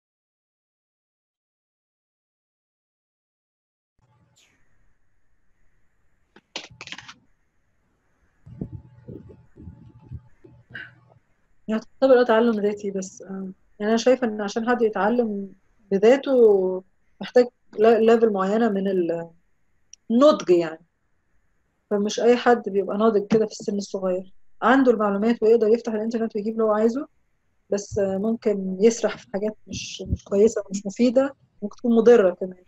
يعتبر اه تعلم ذاتي بس آه، يعني أنا شايفة إن عشان حد يتعلم بذاته محتاج ليفل معينة من ال- النضج يعني فمش أي حد بيبقى ناضج كده في السن الصغير عنده المعلومات ويقدر يفتح الإنترنت ويجيب اللي هو عايزه بس آه، ممكن يسرح في حاجات مش مش كويسة ومش مفيدة ممكن تكون مضرة كمان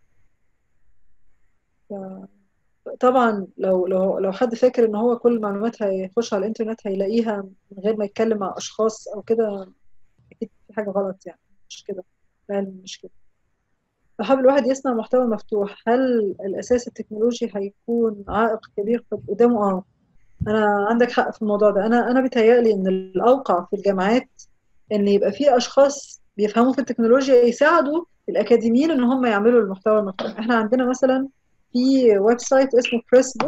طبعا لو لو لو حد فاكر ان هو كل المعلومات هيخش على الانترنت هيلاقيها من غير ما يتكلم مع اشخاص او كده اكيد في حاجه غلط يعني مش كده العلم مش كده فحابب الواحد يصنع محتوى مفتوح هل الاساس التكنولوجي هيكون عائق كبير قدامه اه انا عندك حق في الموضوع ده انا انا بيتهيألي ان الاوقع في الجامعات ان يبقى في اشخاص بيفهموا في التكنولوجيا يساعدوا الاكاديميين ان هم يعملوا المحتوى المفتوح احنا عندنا مثلا في ويب سايت اسمه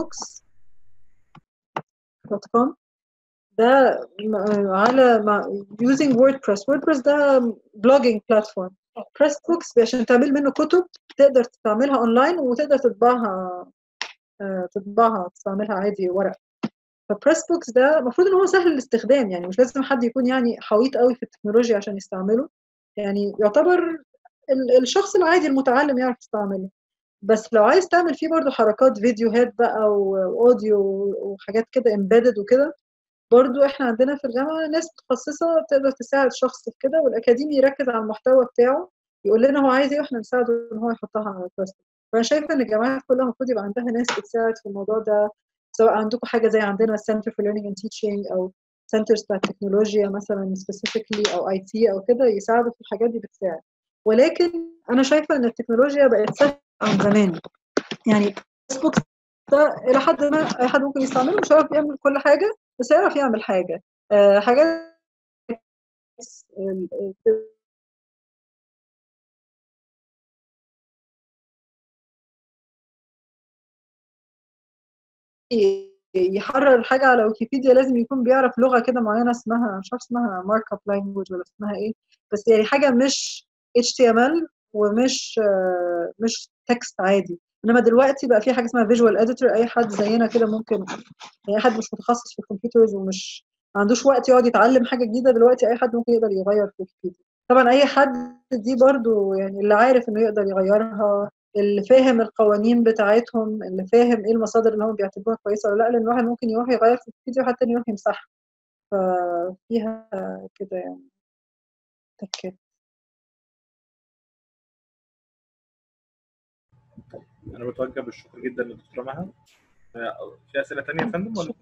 pressbooks.com ده م- على مع using WordPress WordPress ده blogging platform pressbooks عشان تعمل منه كتب تقدر تعملها اونلاين وتقدر تطبعها آه، تطبعها تستعملها عادي ورق فبريس بوكس ده المفروض ان هو سهل الاستخدام يعني مش لازم حد يكون يعني حويط قوي في التكنولوجيا عشان يستعمله يعني يعتبر ال- الشخص العادي المتعلم يعرف يستعمله بس لو عايز تعمل فيه برضو حركات فيديوهات بقى واوديو وحاجات كده امبيدد وكده برضو احنا عندنا في الجامعة ناس متخصصة تقدر تساعد شخص في كده والأكاديمي يركز على المحتوى بتاعه يقول لنا هو عايز ايه واحنا نساعده ان هو يحطها على الكلاس فأنا شايفة ان الجامعات كلها المفروض يبقى عندها ناس بتساعد في الموضوع ده سواء عندكم حاجة زي عندنا Center for Learning and Teaching أو Centers بتاع التكنولوجيا مثلا specifically أو IT أو كده يساعدوا في الحاجات دي بتساعد ولكن انا شايفه ان التكنولوجيا بقت سهله عن زمان يعني فيسبوك ده الى حد ما اي حد ممكن يستعمله مش هيعرف يعمل كل حاجه بس يعرف يعمل حاجه آه حاجات يحرر الحاجة على ويكيبيديا لازم يكون بيعرف لغة كده معينة اسمها مش عارف اسمها مارك اب لانجوج ولا اسمها ايه بس يعني حاجة مش HTML ومش آه مش تكست عادي انما دلوقتي بقى في حاجة اسمها فيجوال اديتور اي حد زينا كده ممكن يعني اي حد مش متخصص في الكمبيوترز ومش ما عندوش وقت يقعد يتعلم حاجة جديدة دلوقتي اي حد ممكن يقدر يغير في ويكيبيديا طبعا اي حد دي برضو يعني اللي عارف انه يقدر يغيرها اللي فاهم القوانين بتاعتهم اللي فاهم ايه المصادر اللي هم بيعتبروها كويسه ولا لا لان الواحد ممكن يروح يغير في الفيديو حتى يروح يمسحها ففيها كده يعني تكات انا بتوجه بالشكر جدا للدكتوره مها في اسئله ثانيه يا فندم ولا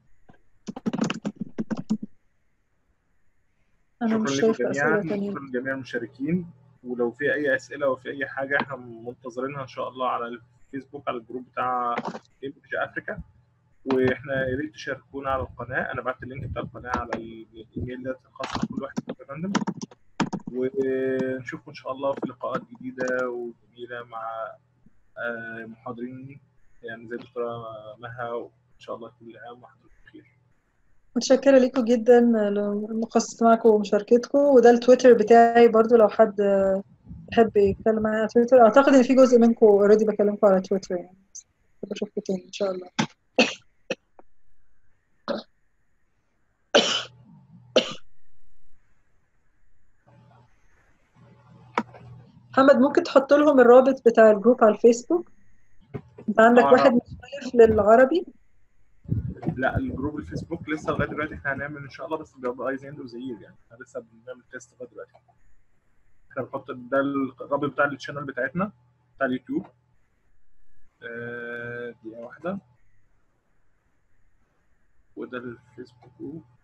انا مش شكرا لكم شايفه جميعا اسئله تانية شكرا لجميع المشاركين ولو في اي اسئله او في اي حاجه احنا منتظرينها ان شاء الله على الفيسبوك على الجروب بتاع كيمبريدج افريكا واحنا يا ريت تشاركونا على القناه انا بعت اللينك بتاع القناه على الايميل ده الخاص بكل واحد يا فندم ونشوفكم ان شاء الله في لقاءات جديده وجميله مع محاضرين يعني زي الدكتوره مها وان شاء الله كل عام وحضرتك بخير متشكرة ليكم جدا لمقصص معكم ومشاركتكم وده التويتر بتاعي برضو لو حد يحب يتكلم معايا على تويتر اعتقد ان في جزء منكم اوريدي بكلمكم على تويتر يعني بشوفكم تاني ان شاء الله محمد ممكن تحط لهم الرابط بتاع الجروب على الفيسبوك انت عندك آه، واحد مختلف للعربي لا الجروب الفيسبوك لسه لغايه دلوقتي احنا هنعمل ان شاء الله بس باي ذا اند اوف ذا يير يعني احنا لسه بنعمل تيست لغايه دلوقتي احنا بنحط ده الرابط بتاع الشانل بتاعتنا بتاع اليوتيوب آه، دقيقه واحده وده الفيسبوك جروب